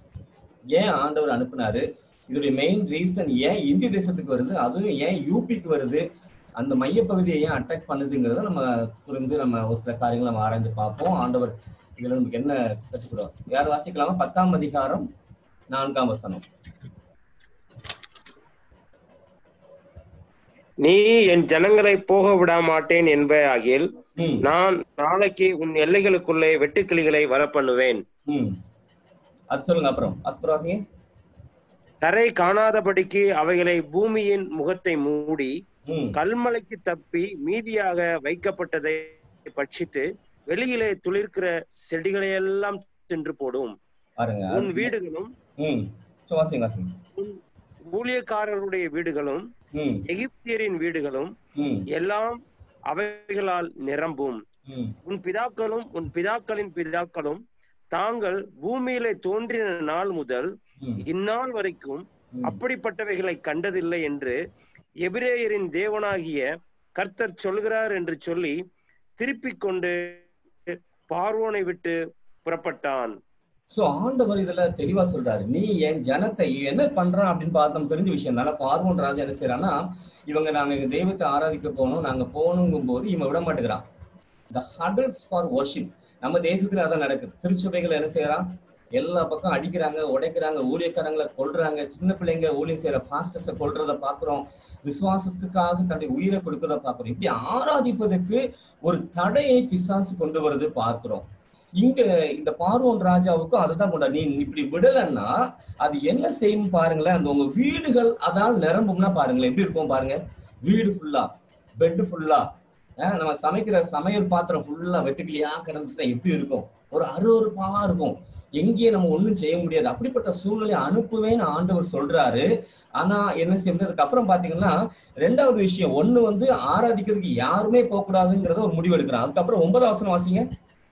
ஏன் ஆண்டவர் அனுப்புனாரு இதோடைய மெயின் ரீசன் ஏன் இந்திய தேசத்துக்கு வருது அதுவும் ஏன் யூபிக்கு வருது அந்த மையப்பகுதியை ஏன் அட்டாக் பண்ணுதுங்கிறத நம்ம புரிந்து நம்ம ஒரு சில காரியங்களை நம்ம ஆராய்ந்து பார்ப்போம் ஆண்டவர் இதுல நமக்கு என்ன கற்றுக்கிறார் யார் வாசிக்கலாமா பத்தாம் அதிகாரம் நான்காம் வசனம் நீ என் ஜனங்களை போக விட மாட்டேன் என்ப ஆகில் ம் நான் நாளைக்கு உன் எல்லைகளுக்குள்ளே வெட்டுக்கிளிகளை வரப்பண்ணுவேன் ம் அது சொல்லுங்க அப்புறம் அஸ்பர் வாசிங்க தரை காணாதபடிக்கு அவைகளை பூமியின் முகத்தை மூடி ம் கல்மலைக்கு தப்பி மீதியாக வைக்கப்பட்டதை பட்சித்து வெளியிலே துளிர்க்கிற செடிகளையெல்லாம் தின்று போடும் பாருங்க உன் வீடுகளும் ம் சோ வாசிங்க வாசிங்க உன் ஊழியக்காரருடைய வீடுகளும் ம் எகிப்தியரின் வீடுகளும் ம் எல்லாம் அவைகளால் நிரம்பும் ம் உன் பிதாக்களும் உன் பிதாக்களின் பிதாக்களும் தாங்கள் பூமியிலே தோன்றின நாள் முதல் ம் இந்நாள் வரைக்கும் ம். அப்படிப்பட்டவைகளை கண்டதில்லை என்று எபிரேயரின் தேவனாகிய கர்த்தர் சொல்கிறார் என்று சொல்லி திருப்பிக் கொண்டு பார்வோனை விட்டு புறப்பட்டான் சோ ஆண்டவர் இதுல தெளிவா சொல்றாரு நீ என் ஜனத்தை என்ன பண்றான் அப்படின்னு பார்த்து நம்ம தெரிஞ்ச விஷயம் தானே பார்வோன் ராஜா என்ன செய்யறான்னா இவங்க நாங்க எங்க தெய்வத்தை ஆராதிக்க போகணும் நாங்க போகணுங்கும் போது இவன் விட மாட்டேங்கிறான் த ஹடல்ஸ் ஃபார் worship நம்ம தேசத்துல அதான் நடக்குது திருச்சபைகள் என்ன செய்யறான் எல்லா பக்கம் அடிக்கிறாங்க உடைக்கிறாங்க ஊழியக்காரங்களை கொல்றாங்க சின்ன பிள்ளைங்க ஊழியம் செய்யற பாஸ்டர்ஸை கொல்றத பாக்குறோம் விசுவாசத்துக்காக தன்னுடைய உயிரை கொடுக்கறத பாக்குறோம் இப்படி ஆராதிப்பதற்கு ஒரு தடையை பிசாசு கொண்டு வருது பார்க்கிறோம் இங்க இந்த பார்வோன் ராஜாவுக்கும் அதுதான் கொண்டா நீ இப்படி விடலைன்னா அது என்ன செய்யும் பாருங்களேன் அந்த உங்க வீடுகள் அதால் நிரம்பும்னா பாருங்களேன் எப்படி இருக்கும் பாருங்க வீடு ஃபுல்லா பெட் ஃபுல்லா நம்ம சமைக்கிற சமையல் பாத்திரம் ஃபுல்லா வெட்டுக்கிளியா கிடந்துச்சுன்னா எப்படி இருக்கும் ஒரு அருவருப்பாவா இருக்கும் எங்கேயும் நம்ம ஒண்ணும் செய்ய முடியாது அப்படிப்பட்ட சூழ்நிலை அனுப்புவேன்னு ஆண்டவர் சொல்றாரு ஆனா என்ன செய்யறதுக்கு அப்புறம் பாத்தீங்கன்னா ரெண்டாவது விஷயம் ஒண்ணு வந்து ஆராதிக்கிறதுக்கு யாருமே போக கூடாதுங்கிறத ஒரு முடிவு எடுக்கிறான் அதுக்கப்புறம் ஒன்பதாம் வசனம் வாசிங்க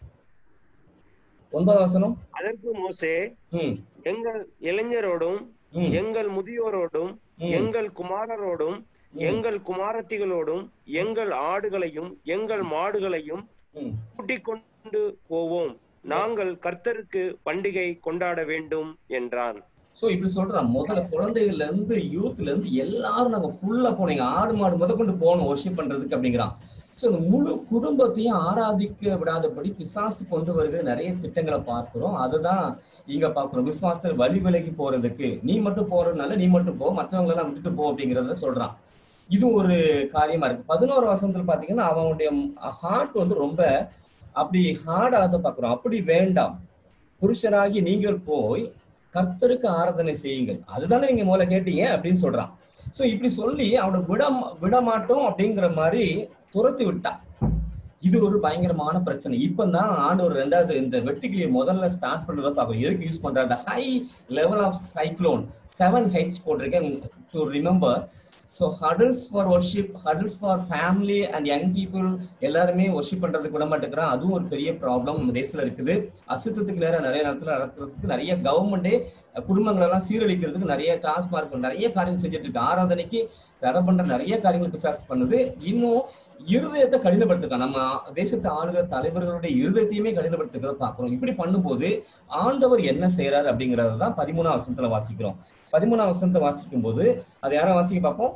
ஒன்பதாம் வசனம் அதற்கு மோசே ம் எங்கள் இளைஞரோடும் ம் எங்கள் முதியோரோடும் ம், எங்கள் குமாரரோடும் ம், எங்கள் குமாரத்திகளோடும் எங்கள் ஆடுகளையும் எங்கள் மாடுகளையும் ம். கூட்டிக் கொண்டு போவோம் நாங்கள் கர்த்தருக்கு பண்டிகை கொண்டாட வேண்டும் என்றான் சோ இப்படி சொல்றான் முதல்ல குழந்தைகள்ல இருந்து யூத்ல இருந்து எல்லாரும் நாங்க ஃபுல்லா போனீங்க ஆடு மாடு முத கொண்டு போகணும் ஒர்ஷிப் பண்றதுக்கு அப்படிங்கிறான் சோ இந்த முழு குடும்பத்தையும் ஆராதிக்க விடாதபடி பிசாசு கொண்டு வருகிற நிறைய திட்டங்களை பார்க்கிறோம் அதுதான் இங்க பாக்குறோம் விசுவாசத்தில் வழி விலகி போறதுக்கு நீ மட்டும் போறதுனால நீ மட்டும் போ மற்றவங்க எல்லாம் விட்டுட்டு போ அப்படிங்கறத சொல்றான் இது ஒரு காரியமா இருக்கு பதினோரு வசனத்துல பாத்தீங்கன்னா அவனுடைய ஹார்ட் வந்து ரொம்ப அப்படி ஹார்டாக பாக்குறோம் அப்படி வேண்டாம் புருஷராகி நீங்கள் போய் கர்த்தருக்கு ஆராதனை செய்யுங்கள் அதுதானே நீங்க முதல்ல கேட்டீங்க அப்படின்னு சொல்றான் சோ இப்படி சொல்லி அவனை விட விட மாட்டோம் அப்படிங்கிற மாதிரி துரத்தி விட்டான் இது ஒரு பயங்கரமான பிரச்சனை இப்பதான் ஆண்டவர் ரெண்டாவது இந்த வெட்டுக்கிளியை முதல்ல ஸ்டார்ட் பண்றதை பார்க்கணும் எதுக்கு யூஸ் பண்ற அந்த high level of cyclone seven H போட்டிருக்கேன் to remember so huddles for worship huddles for family and young people எல்லாருமே ஒர்ஷிப் பண்றதுக்கு விட மாட்டேங்கிறான் அதுவும் ஒரு பெரிய ப்ராப்ளம் நம்ம தேசத்துல இருக்குது அசுத்தத்துக்கு நேரம் நிறைய நேரத்துல நடக்கிறதுக்கு நிறைய கவர்மெண்டே குடும்பங்கள் எல்லாம் சீரழிக்கிறதுக்கு நிறைய டாஸ்மார்க் நிறைய காரியம் செஞ்சுட்டு இருக்கு ஆராதனைக்கு தடை பண்ற நிறைய காரியங்கள் பிசாஸ் பண்ணுது இன்னும் இருதயத்தை கடினப்படுத்துக்க நம்ம தேசத்தை ஆளுகிற தலைவர்களுடைய இருதயத்தையுமே கடினப்படுத்துக்கிறத பாக்குறோம் இப்படி பண்ணும்போது ஆண்டவர் என்ன செய்யறாரு அப்படிங்கறத தான் பதிமூணாம் வசனத்துல வாசிக்கிறோம் பதிமூணாம் வசனத்தை வாசிக்கும் போது அதை யாரும் வாசிக்க பார்ப்போம்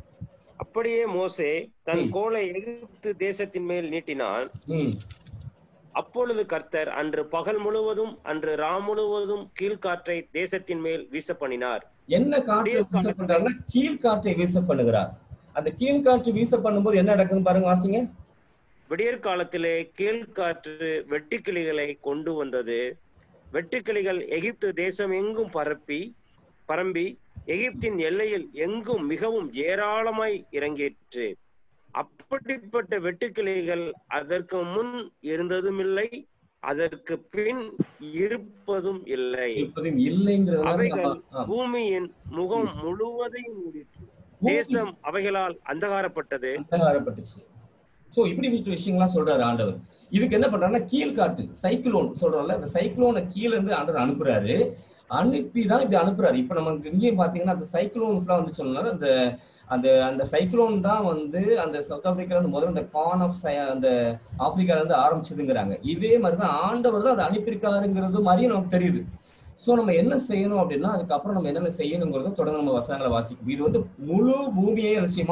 அப்படியே மோசே தன் ம். கோலை எகிப்து தேசத்தின் மேல் நீட்டினான் ம் அப்பொழுது கர்த்தர் அன்று பகல் முழுவதும் அன்று ரா முழுவதும் கீழ்காற்றை தேசத்தின் மேல் வீச பண்ணினார் என்ன காற்றை வீச பண்றாருன்னா கீழ்காற்றை வீச பண்ணுகிறார் அந்த கீழ்காற்று வீச பண்ணும்போது என்ன நடக்குதுன்னு பாருங்க வாசிங்க விடியற் காலத்திலே கீழ்காற்று வெட்டுக்கிளிகளை கொண்டு வந்தது வெட்டுக்கிளிகள் எகிப்து தேசம் எங்கும் பரப்பி பரம்பி எகிப்தின் எல்லையில் எங்கும் மிகவும் ஏராளமாய் இறங்கிற்று அப்படிப்பட்ட வெட்டுக்கிளிகள் அதற்கு முன் இருந்ததும் இல்லை அதற்கு பின் இருப்பதும் இல்லை இப்போதும் இல்லைங்கிறதுனால அவைகள் நம்ம- ஆ. பூமியின் முகம் முழுவதையும் மூடிற்று தேசம் அவைகளால் அந்தகாரப்பட்டது அந்தகாரப்பட்டுச்சு சோ இப்படி விஷ- விஷயங்கள்லாம் சொல்றாரு ஆண்டவர் இதுக்கு என்ன பண்றாருன்னா கீழ்காட்டு சைக்ளோன் சொல்றோம்ல அந்த சைக்ளோனை கீழ இருந்து ஆண்டவர் அனுப்புறாரு அனுப்பி தான் இப்படி அனுப்புறாரு இப்ப நமக்கு இங்கேயும் பாத்தீங்கன்னா அந்த சைக்ளோன் ஃபுல்லா வந்து சொன்னாலும் அந்த அந்த அந்த சைக்ளோன் தான் வந்து அந்த சவுத் ஆப்பிரிக்கால இருந்து முதல்ல அந்த கான் ஆஃப் அந்த ஆப்பிரிக்கால இருந்து ஆரம்பிச்சதுங்கிறாங்க இதே மாதிரிதான் ஆண்டவர் தான் அதை அனுப்பியிருக்காருங்கிறது மாதிரியும் நமக்கு தெரியுது சோ நம்ம என்ன செய்யணும் அப்படின்னா அதுக்கப்புறம் நம்ம என்னென்ன செய்யணுங்கிறத தொடர்ந்து நம்ம வசனங்களை வாசிக்கும் இது வந்து முழு பூமியே நிச்சயமா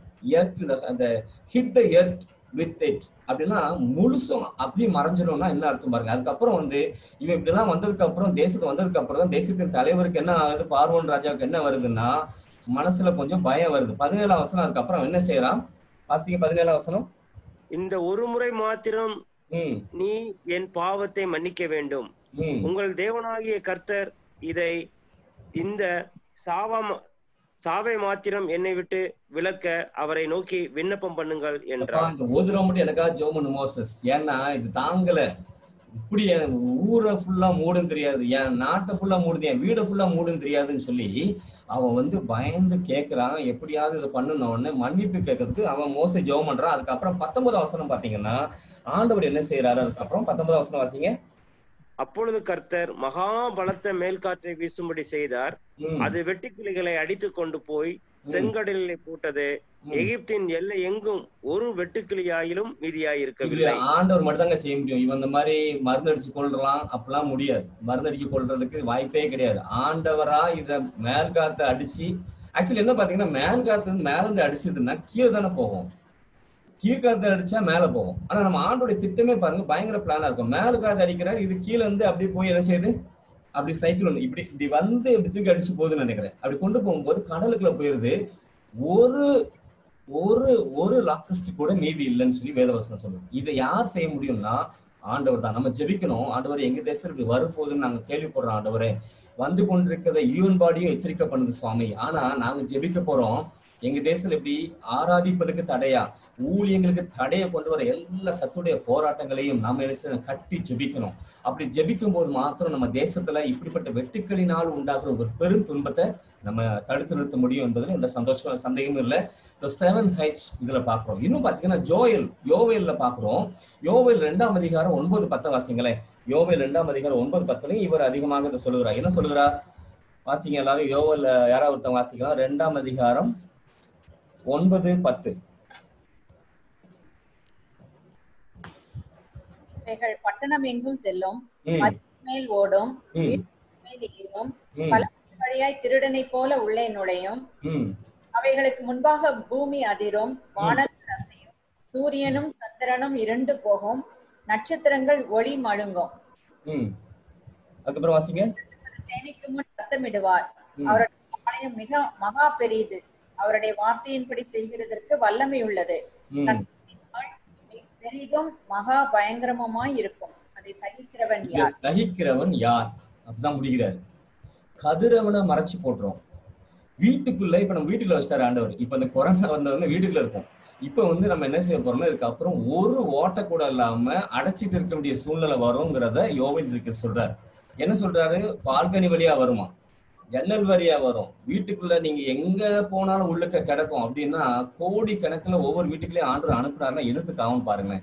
எர்த் அந்த hit the earth with it அப்படின்னா முழுசும் அப்படியே மறைஞ்சிடும்னா என்ன அர்த்தம் பாருங்க அதுக்கப்புறம் வந்து இவன் இப்படி எல்லாம் வந்ததுக்கு அப்புறம் தேசத்துக்கு வந்ததுக்கு அப்புறம் தான் தேசத்தின் தலைவருக்கு என்ன ஆகுது பார்வோன் ராஜாவுக்கு என்ன வருதுன்னா மனசுல கொஞ்சம் பயம் வருது பதினேழாம் வசனம் அதுக்கப்புறம் அவன் என்ன செய்யறான் வாசிக்க பதினேழாம் வசனம் இந்த ஒரு முறை மாத்திரம் ம் நீ என் பாவத்தை மன்னிக்க வேண்டும் ம் உங்கள் தேவனாகிய கர்த்தர் இதை இந்த சாவம் சாவை மாத்திரம் என்னை விட்டு விலக்க அவரை நோக்கி விண்ணப்பம் பண்ணுங்கள் அப்பா, என்றார் இந்த ஒரு தடவை மட்டும் எனக்காக ஜோம் பண்ணு மோசஸ் ஏன்னா இது தாங்கல இப்படி என் ஊரை ஃபுல்லா மூடும் தெரியாது என் நாட்டை ஃபுல்லா மூடுது என் வீடை ஃபுல்லா மூடும் தெரியாதுன்னு சொல்லி அவன் வந்து பயந்து கேட்கறான் எப்படியாவது இதை பண்ணணும் உடனே மன்னிப்பு கேட்கறதுக்கு அவன் மோச ஜெபம் பண்றான் அதுக்கப்புறம் பத்தொன்பது அவசரம் பாத்தீங்கன்னா ஆண்டவர் என்ன செய்யறாரு அதுக்கப்புறம் பத்தொன்பது அவசரம் வாசிங்க அப்பொழுது கர்த்தர் மகா பலத்த மேல்காற்றை வீசும்படி செய்தார் ம், அது வெட்டுக்கிளிகளை அடித்து கொண்டு போய் செங்கடலிலே போட்டது ம். எகிப்தின் எல்லை எங்கும் ஒரு வெட்டுக்கிளியாயிலும் இது மீதியாயிருக்கவில்லை ஆண்டவர் மட்டும்தாங்க செய்ய முடியும் இவன் இந்த மாதிரி மருந்து அடிச்சு கொள்றலாம் அப்பெல்லாம் முடியாது மருந்து அடிக்க கொள்றதுக்கு வாய்ப்பே கிடையாது ஆண்டவரா இத மேல்காத்த அடிச்சு ஆக்சுவலி என்ன பாத்தீங்கன்னா மேல்காத்து வந்து மேல இருந்து அடிச்சதுன்னா கீழே தானே போகும் கீழ்காத்து அடிச்சா மேல போகும் ஆனா நம்ம ஆண்டோட திட்டமே பாருங்க பயங்கர பிளானா இருக்கும் மேல காத்து அடிக்கிறாரு இது கீழே இருந்து அப்படியே போய் என்ன செய்யுது அப்படி சைக்கிள் ஒண்ணு இப்படி இப்படி வந்து இப்படி தூக்கி அடிச்சு போகுதுன்னு நினைக்கிறேன் அப்படி கொண்டு போகும்போது கடலுக்குள்ள போயிருது ஒரு ஒரு ஒரு லாக்கஸ்ட் கூட மீதி இல்லைன்னு சொல்லி வேதவசனம் சொல்லுது இதை யார் செய்ய முடியும்னா ஆண்டவர் தான் நம்ம ஜெபிக்கணும் ஆண்டவர் எங்க தேசத்துல இப்படி வரப்போகுதுன்னு நாங்க கேள்விப்படுறோம் ஆண்டவரே வந்து கொண்டிருக்கிறத யூன் பாடியும் எச்சரிக்கை பண்ணுது சுவாமி ஆனா நாங்க ஜெபிக்க போறோம் எங்க தேசத்துல இப்படி ஆராதிப்பதுக்கு தடையா ஊழியங்களுக்கு தடையை கொண்டு வர எல்லா சத்துடைய போராட்டங்களையும் நாம என்ன செய்யணும்? கட்டி ஜெபிக்கணும் அப்படி ஜெபிக்கும் போது மாத்திரம் நம்ம தேசத்துல இப்படிப்பட்ட வெட்டுக்களினால் உண்டாக்குற ஒரு பெரும் துன்பத்தை நம்ம தடுத்து நிறுத்த முடியும் என்பதுல எந்த சந்தோஷம் சந்தேகமும் இல்லை இந்த செவன் ஹைட்ஸ் இதுல பாக்குறோம் இன்னும் பாத்தீங்கன்னா ஜோயல் யோவேல்ல பாக்குறோம் யோவேல் ரெண்டாம் அதிகாரம் ஒன்பது பத்த வாசிங்களேன் யோவேல் ரெண்டாம் அதிகாரம் ஒன்பது பத்துலயும் இவர் அதிகமாக இதை சொல்லுகிறார் என்ன சொல்லுகிறார் வாசிங்க எல்லாரும் யோவேல் யாராவது ஒருத்தன் வாசிக்கலாம் ரெண்டாம் அதிகாரம் ஒன்பது பத்து அவைகள் பட்டணம் எங்கும் செல்லும் ம், மதில் மேல் ஓடும் ம், மேல் ஏறும் ம், பல வழியாய் திருடனைப் போல உள்ளே நுழையும் ம். அவைகளுக்கு முன்பாக பூமி அதிரும் வானங்கள் அசையும் சூரியனும் சந்திரனும் இருண்டு போகும் நட்சத்திரங்கள் ஒளி மழுங்கும் ம். அதுக்கப்புறம் வாசிங்க சேனைக்கு முன் சத்தமிடுவார் ம். அவருடைய ஆலயம் மிக மகா பெரியது அவருடைய வார்த்தையின்படி செய்கிறதற்கு வல்லமை உள்ளது ம். பெரிதும் மகா பயங்கரமுமாய் இருக்கும் அதை சகிக்கிறவன் இங்க யார் சகிக்கிறவன் யார் அப்படிதான் முடிகிறாரு கதிரவனை மறைச்சு போட்டுரும் வீட்டுக்குள்ள இப்ப நம்ம வீட்டுக்குள்ள வச்சிட்டாரு ஆண்டவர் இப்ப இந்த கொரோனா வந்தவங்க வீட்டுக்குள்ள இருக்கும் இப்ப வந்து நம்ம என்ன செய்ய போறோம்னா இதுக்கப்புறம் ஒரு ஓட்ட கூட இல்லாம அடைச்சிட்டு இருக்க வேண்டிய சூழ்நிலை வருங்கிறத யோவில் இருக்கு சொல்றாரு என்ன சொல்றாரு பால்கனி வழியா வருமா ஜன்னல் வழியா வரும் வீட்டுக்குள்ள நீங்க எங்க போனாலும் உள்ளுக்க கிடக்கும் அப்படின்னா கோடி கணக்குல ஒவ்வொரு வீட்டுக்குள்ளேயும் ஆண்டு அனுப்புறாருன்னா எழுத்துக்காவும் பாருங்களேன்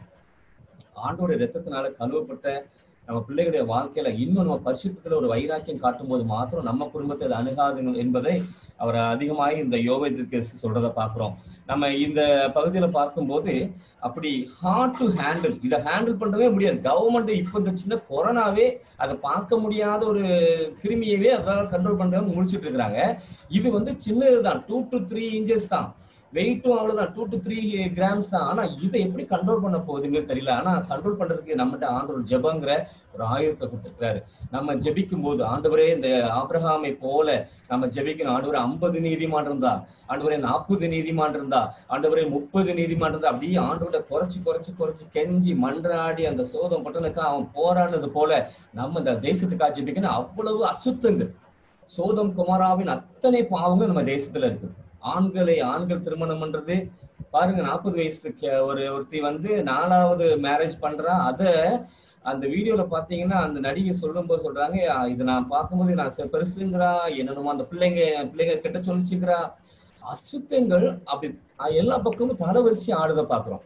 ஆண்டோட ரத்தத்தினால கழுவப்பட்ட நம்ம பிள்ளைகளுடைய வாழ்க்கையில இன்னும் நம்ம பரிசுத்தத்துல ஒரு வைராக்கியம் காட்டும் போது மாத்திரம் நம்ம குடும்பத்தை அது அணுகாது என்பதை அவர் அதிகமாக இந்த யோகத்திற்கு சொல்றத பாக்குறோம் நம்ம இந்த பகுதியில பார்க்கும்போது அப்படி ஹார்ட் டு ஹேண்டில் இதை ஹேண்டில் பண்ணவே முடியாது கவர்மெண்ட் இப்போ இந்த சின்ன கொரோனாவே அதை பார்க்க முடியாத ஒரு கிருமியவே அதால கண்ட்ரோல் பண்றவங்க முடிச்சிட்டு இருக்கிறாங்க இது வந்து சின்னதுதான் டூ டு த்ரீ இன்ச்சஸ் தான் வெயிட்டும் அவ்வளவுதான் டூ டு த்ரீ கிராம்ஸ் தான் ஆனா இதை எப்படி கண்ட்ரோல் பண்ண போகுதுங்கிறது தெரியல ஆனா கண்ட்ரோல் பண்றதுக்கு நம்மகிட்ட ஆண்டவர் ஜெபங்கிற ஒரு ஆயுதத்தை கொடுத்துருக்காரு நம்ம ஜெபிக்கும் போது ஆண்டவரே இந்த ஆபிரகாமை போல நம்ம ஜெபிக்கணும் ஆண்டவரே ஐம்பது நீதிமான் இருந்தா ஆண்டவரே நாற்பது நீதிமான் இருந்தா ஆண்டவரே முப்பது நீதிமான் இருந்தா அப்படியே ஆண்டவரை குறைச்சு குறைச்சு குறைச்சு கெஞ்சி மன்றாடி அந்த சோதம் பட்டனுக்கு அவன் போராடினது போல நம்ம இந்த தேசத்துக்காக ஜெபிக்கணும் அவ்வளவு அசுத்தங்கள் சோதம் குமாராவின் அத்தனை பாவங்கள் நம்ம தேசத்துல இருக்கு ஆண்களை ஆண்கள் திருமணம் பண்றது பாருங்க நாற்பது வயசு கே- ஒரு ஒருத்தி வந்து நாலாவது மேரேஜ் பண்றா அத அந்த வீடியோல பாத்தீங்கன்னா அந்த நடிகை சொல்லும்போது சொல்றாங்க "ஆ, இது நான் பார்க்கும்போது நான் செ- பெருசுங்கிறா என்னென்னமோ அந்த பிள்ளைங்க பிள்ளைங்க கிட்ட சொல்லிச்சுங்கிறா அசுத்தங்கள் அப்படி அ, எல்லா பக்கமும் தலைவரிசை ஆடுத பாக்குறோம்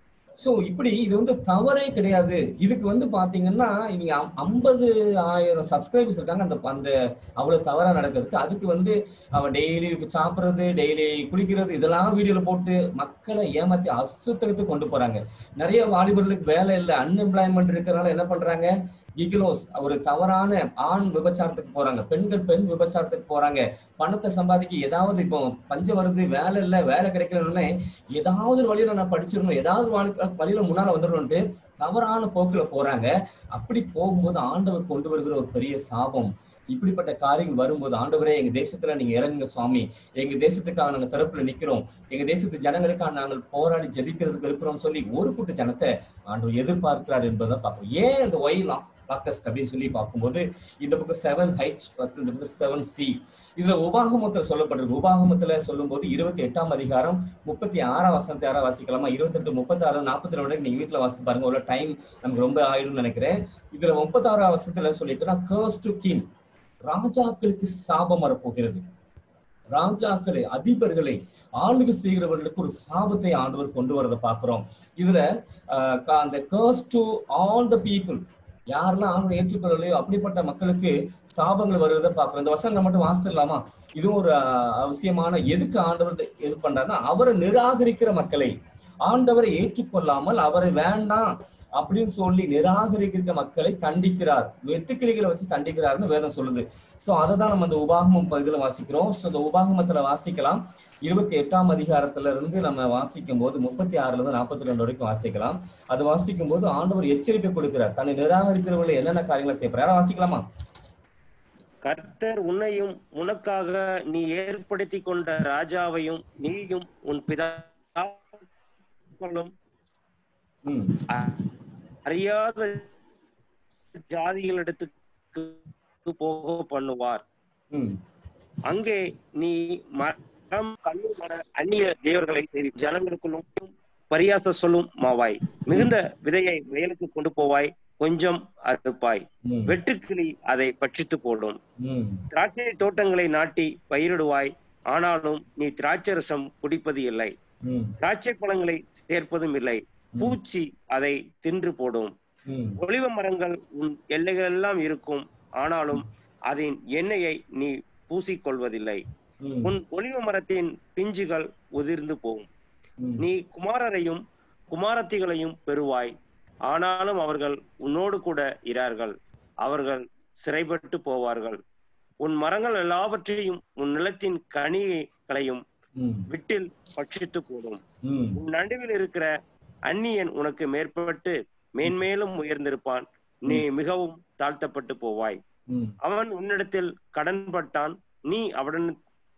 சோ இப்படி இது வந்து தவறே கிடையாது இதுக்கு வந்து பாத்தீங்கன்னா நீங்க ஐம்பது ஆயிரம் சப்ஸ்கிரைபர்ஸ் இருக்காங்க அந்த அந்த அவ்வளவு தவறா நடக்கிறதுக்கு அதுக்கு வந்து அவன் டெய்லி சாப்பிடுறது டெய்லி குளிக்கிறது இதெல்லாம் வீடியோல போட்டு மக்களை ஏமாத்தி அசுத்தத்துக்கு கொண்டு போறாங்க நிறைய வாலிபர்களுக்கு வேலை இல்லை அன்எம்ப்ளாய்மெண்ட் இருக்கிறனால என்ன பண்றாங்க கிகிலோஸ் ஒரு தவறான ஆண் விபச்சாரத்துக்கு போறாங்க பெண்கள் பெண் விபச்சாரத்துக்கு போறாங்க பணத்தை சம்பாதிக்க ஏதாவது இப்போ பஞ்சம் வருது வேலை இல்லை வேலை கிடைக்கலன்னு ஏதாவது ஒரு வழியில நான் படிச்சிடணும் ஏதாவது வாழ்க்கை வழியில முன்னால வந்துடணும்ட்டு தவறான போக்குல போறாங்க அப்படி போகும்போது ஆண்டவர் கொண்டு வருகிற ஒரு பெரிய சாபம் இப்படிப்பட்ட காரியங்கள் வரும்போது ஆண்டவரே எங்க தேசத்துல நீங்க இறங்குங்க சுவாமி எங்க தேசத்துக்காக நாங்க தரப்புல நிக்கிறோம் எங்க தேசத்து ஜனங்களுக்காக நாங்கள் போராடி ஜெபிக்கிறதுக்கு இருக்கிறோம் சொல்லி ஒரு கூட்ட ஜனத்தை ஆண்டவர் எதிர்பார்க்கிறார் என்பதை பார்ப்போம் ஏன் இந்த ஒயிலாம் பாக்கஸ்ட் அப்படின்னு சொல்லி பார்க்கும்போது இந்த பக்கம் செவன் ஹைச் பத்து இந்த பக்கம் செவன் சி இதுல உபாகமத்துல சொல்லப்பட்டிருக்கு உபாகமத்துல சொல்லும்போது இருபத்தி எட்டாம் அதிகாரம் முப்பத்தி ஆறாம் வசனத்தை யாரா வாசிக்கலாமா இருபத்தெட்டு முப்பத்தி ஆறு நாற்பத்தி ரெண்டு நீங்க வீட்டுல வாசித்து பாருங்க ஒரு டைம் நமக்கு ரொம்ப ஆயிடும்னு நினைக்கிறேன் இதுல முப்பத்தாறாம் வசனத்துல சொல்லிட்டுனா கர்ஸ் டு கிங் ராஜாக்களுக்கு சாபம் வரப்போகிறது ராஜாக்களை அதிபர்களை ஆளுகை செய்கிறவர்களுக்கு ஒரு சாபத்தை ஆண்டவர் கொண்டு வரதை பார்க்கிறோம் இதுல ஆஹ் க- அந்த curse to all the people யாரெல்லாம் ஆண்டவர் ஏற்றுக்கொள்ளலையோ அப்படிப்பட்ட மக்களுக்கு சாபங்கள் வருவதை பார்க்கிறோம் இந்த வசனங்களை மட்டும் வாசிச்சிடலாமா இதுவும் ஒரு ஆஹ், அவசியமான எதுக்கு ஆண்டவர் இதை இது பண்றாருன்னா அவரை நிராகரிக்கிற மக்களை ஆண்டவரை ஏற்றுக்கொள்ளாமல் அவரை வேண்டாம் அப்படின்னு சொல்லி நிராகரிக்கிற மக்களை தண்டிக்கிறார் வெட்டுக்கிளிகளை வச்சு தண்டிக்கிறாருன்னு வேதம் சொல்லுது சோ அதை தான் நம்ம அந்த உபாகமம் இதுல வாசிக்கிறோம் சோ இந்த உபாகமத்துல வாசிக்கலாம் இருபத்தி எட்டாம் அதிகாரத்துல இருந்து நம்ம வாசிக்கும் போது முப்பத்தி ஆறுல இருந்து நாற்பத்தி ரெண்டு வரைக்கும் வாசிக்கலாம் அது வாசிக்கும் போது ஆண்டவர் எச்சரிக்கை கொடுக்கிறார் தன்னை நிராகரிக்கிறவர்களை என்னென்ன காரியங்களை செய்யப்படுறாரு யாரா வாசிக்கலாமா கர்த்தர் உன்னையும் உனக்காக நீ ஏற்படுத்தி கொண்ட ராஜாவையும் நீயும் உன் பிதாக்களும் ம் அறியாத ஜாதிகளிடத்துக்கு போக பண்ணுவார் ம் அங்கே நீ மரம் கல்லூர் மர அந்நிய தேவர்களை சேவி ஜனங்களுக்குள்ளும் பரியாச சொல்லும் மாவாய் மிகுந்த விதையை வயலுக்கு கொண்டு போவாய் கொஞ்சம் அறுப்பாய் ம் வெட்டுக்கிளி அதை பட்சித்து போடும் ம் திராட்சை தோட்டங்களை நாட்டி பயிரிடுவாய் ஆனாலும் நீ திராட்சரசம் குடிப்பது இல்லை ம் திராட்சை பழங்களை சேர்ப்பதும் இல்லை பூச்சி அதை தின்று போடும் ம் ஒலிவ மரங்கள் உன் எல்லைகளெல்லாம் இருக்கும் ஆனாலும் அதன் எண்ணெயை நீ பூசிக்கொள்வதில்லை ம் உன் ஒலிவ மரத்தின் பிஞ்சுகள் உதிர்ந்து போகும் ம் நீ குமாரரையும் குமாரத்திகளையும் பெறுவாய் ஆனாலும் அவர்கள் உன்னோடு கூட இரார்கள் அவர்கள் சிறைப்பட்டு போவார்கள் உன் மரங்கள் எல்லாவற்றையும் உன் நிலத்தின் கனிகளையும் ம் விட்டில் பட்சித்து போடும் ம் உன் நடுவில் இருக்கிற அந்நியன் உனக்கு மேற்பட்டு மேன்மேலும் உயர்ந்திருப்பான் நீ மிகவும் தாழ்த்தப்பட்டு போவாய் ம் அவன் உன்னிடத்தில் கடன்பட்டான் நீ அவன்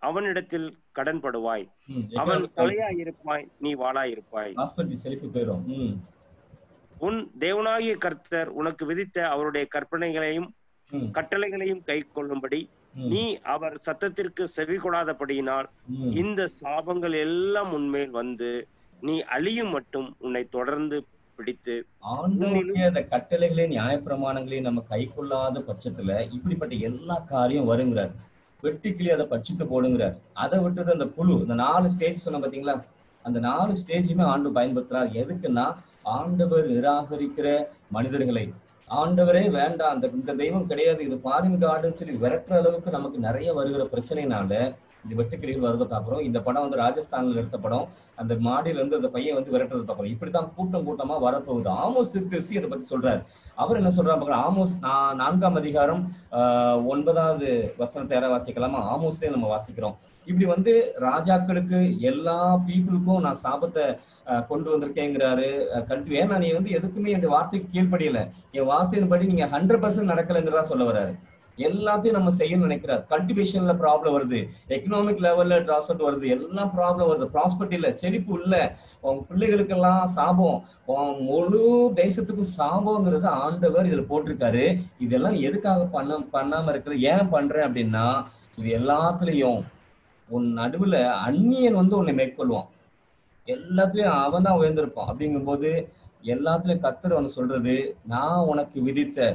அவனிடத்தில் கடன்படுவாய் ம், அவன் எக்காரணம் தலையாயிருப்பாய் நீ வாளாயிருப்பாய் prosperity செழிப்பு போயிடும் ம் உன் தேவனாகிய கர்த்தர் உனக்கு விதித்த அவருடைய கற்பனைகளையும் ம், கட்டளைகளையும் கை கொள்ளும்படி ம், நீ அவர் சத்தத்திற்கு செவி கொடாதபடியினால் ம். இந்த சாபங்கள் எல்லாம் உன்மேல் வந்து நீ அழியும் மட்டும் உன்னை தொடர்ந்து பிடித்து ஆண்டவருடைய அந்த கட்டளைகளையும் நியாயப்பிரமாணங்களையும் நம்ம கை கொள்ளாத பட்சத்துல இப்படிப்பட்ட எல்லா காரியம் வருங்கிறார் வெட்டுக்கிளி அதை பட்சித்து போடுங்கிறார் அதை விட்டது அந்த புழு இந்த நாலு ஸ்டேஜ் சொன்ன பாத்தீங்களா அந்த நாலு ஸ்டேஜுமே ஆண்டு பயன்படுத்துறார் எதுக்குன்னா ஆண்டவர் நிராகரிக்கிற மனிதர்களை ஆண்டவரே வேண்டாம் அந்த இந்த தெய்வம் கிடையாது இது ஃபாரின் கார்டுன்னு சொல்லி விரட்டுற அளவுக்கு நமக்கு நிறைய வருகிற பிரச்சனைனால இந்த வெட்டுக்கிளிகள் வருதை பாக்குறோம் இந்த படம் வந்து ராஜஸ்தான்ல எடுத்த படம் அந்த மாடியில இருந்து அந்த பையன் வந்து விரட்டுறது பார்க்கணும் இப்படித்தான் கூட்டம் கூட்டமா வரப்போகுது ஆமோஸ் திருத்தசி அதை பத்தி சொல்றாரு அவர் என்ன சொல்றாரு பார்க்கலாம் ஆமோஸ் நா- நான்காம் அதிகாரம் ஆஹ் ஒன்பதாவது வசனத்தை யாராவது வாசிக்கலாமா ஆமோஸ்லயே நம்ம வாசிக்கிறோம் இப்படி வந்து ராஜாக்களுக்கு எல்லா பீப்புளுக்கும் நான் சாபத்தை ஆஹ் கொண்டு வந்திருக்கேங்கிறாரு கல்வி ஏன்னா நீ வந்து எதுக்குமே இந்த வார்த்தைக்கு கீழ்ப்படியல என் வார்த்தையின்படி நீங்க ஹண்ட்ரட் பர்சன்ட் நடக்கலைங்கிறதா சொல்ல வர்றாரு எல்லாத்தையும் நம்ம செய்யணும்னு நினைக்கிறார் கல்டிவேஷன்ல ப்ராப்ளம் வருது எக்கனாமிக் லெவல்ல டிராஸ் அவுட் வருது எல்லாம் ப்ராப்ளம் வருது ப்ராஸ்பர்ட்டி இல்ல செழிப்பு இல்ல உன் பிள்ளைகளுக்கெல்லாம் சாபம் உன் முழு தேசத்துக்கும் சாபங்கிறது ஆண்டவர் இதுல போட்டிருக்காரு இதெல்லாம் எதுக்காக பண்ண பண்ணாம இருக்கிறது ஏன் பண்றேன் அப்படின்னா இது எல்லாத்துலயும் உன் நடுவுல அந்நியன் வந்து உன்னை மேற்கொள்வான் எல்லாத்துலயும் அவன் தான் உயர்ந்திருப்பான் அப்படிங்கும்போது எல்லாத்துலயும் கத்தர் அவன் சொல்றது நான் உனக்கு விதித்த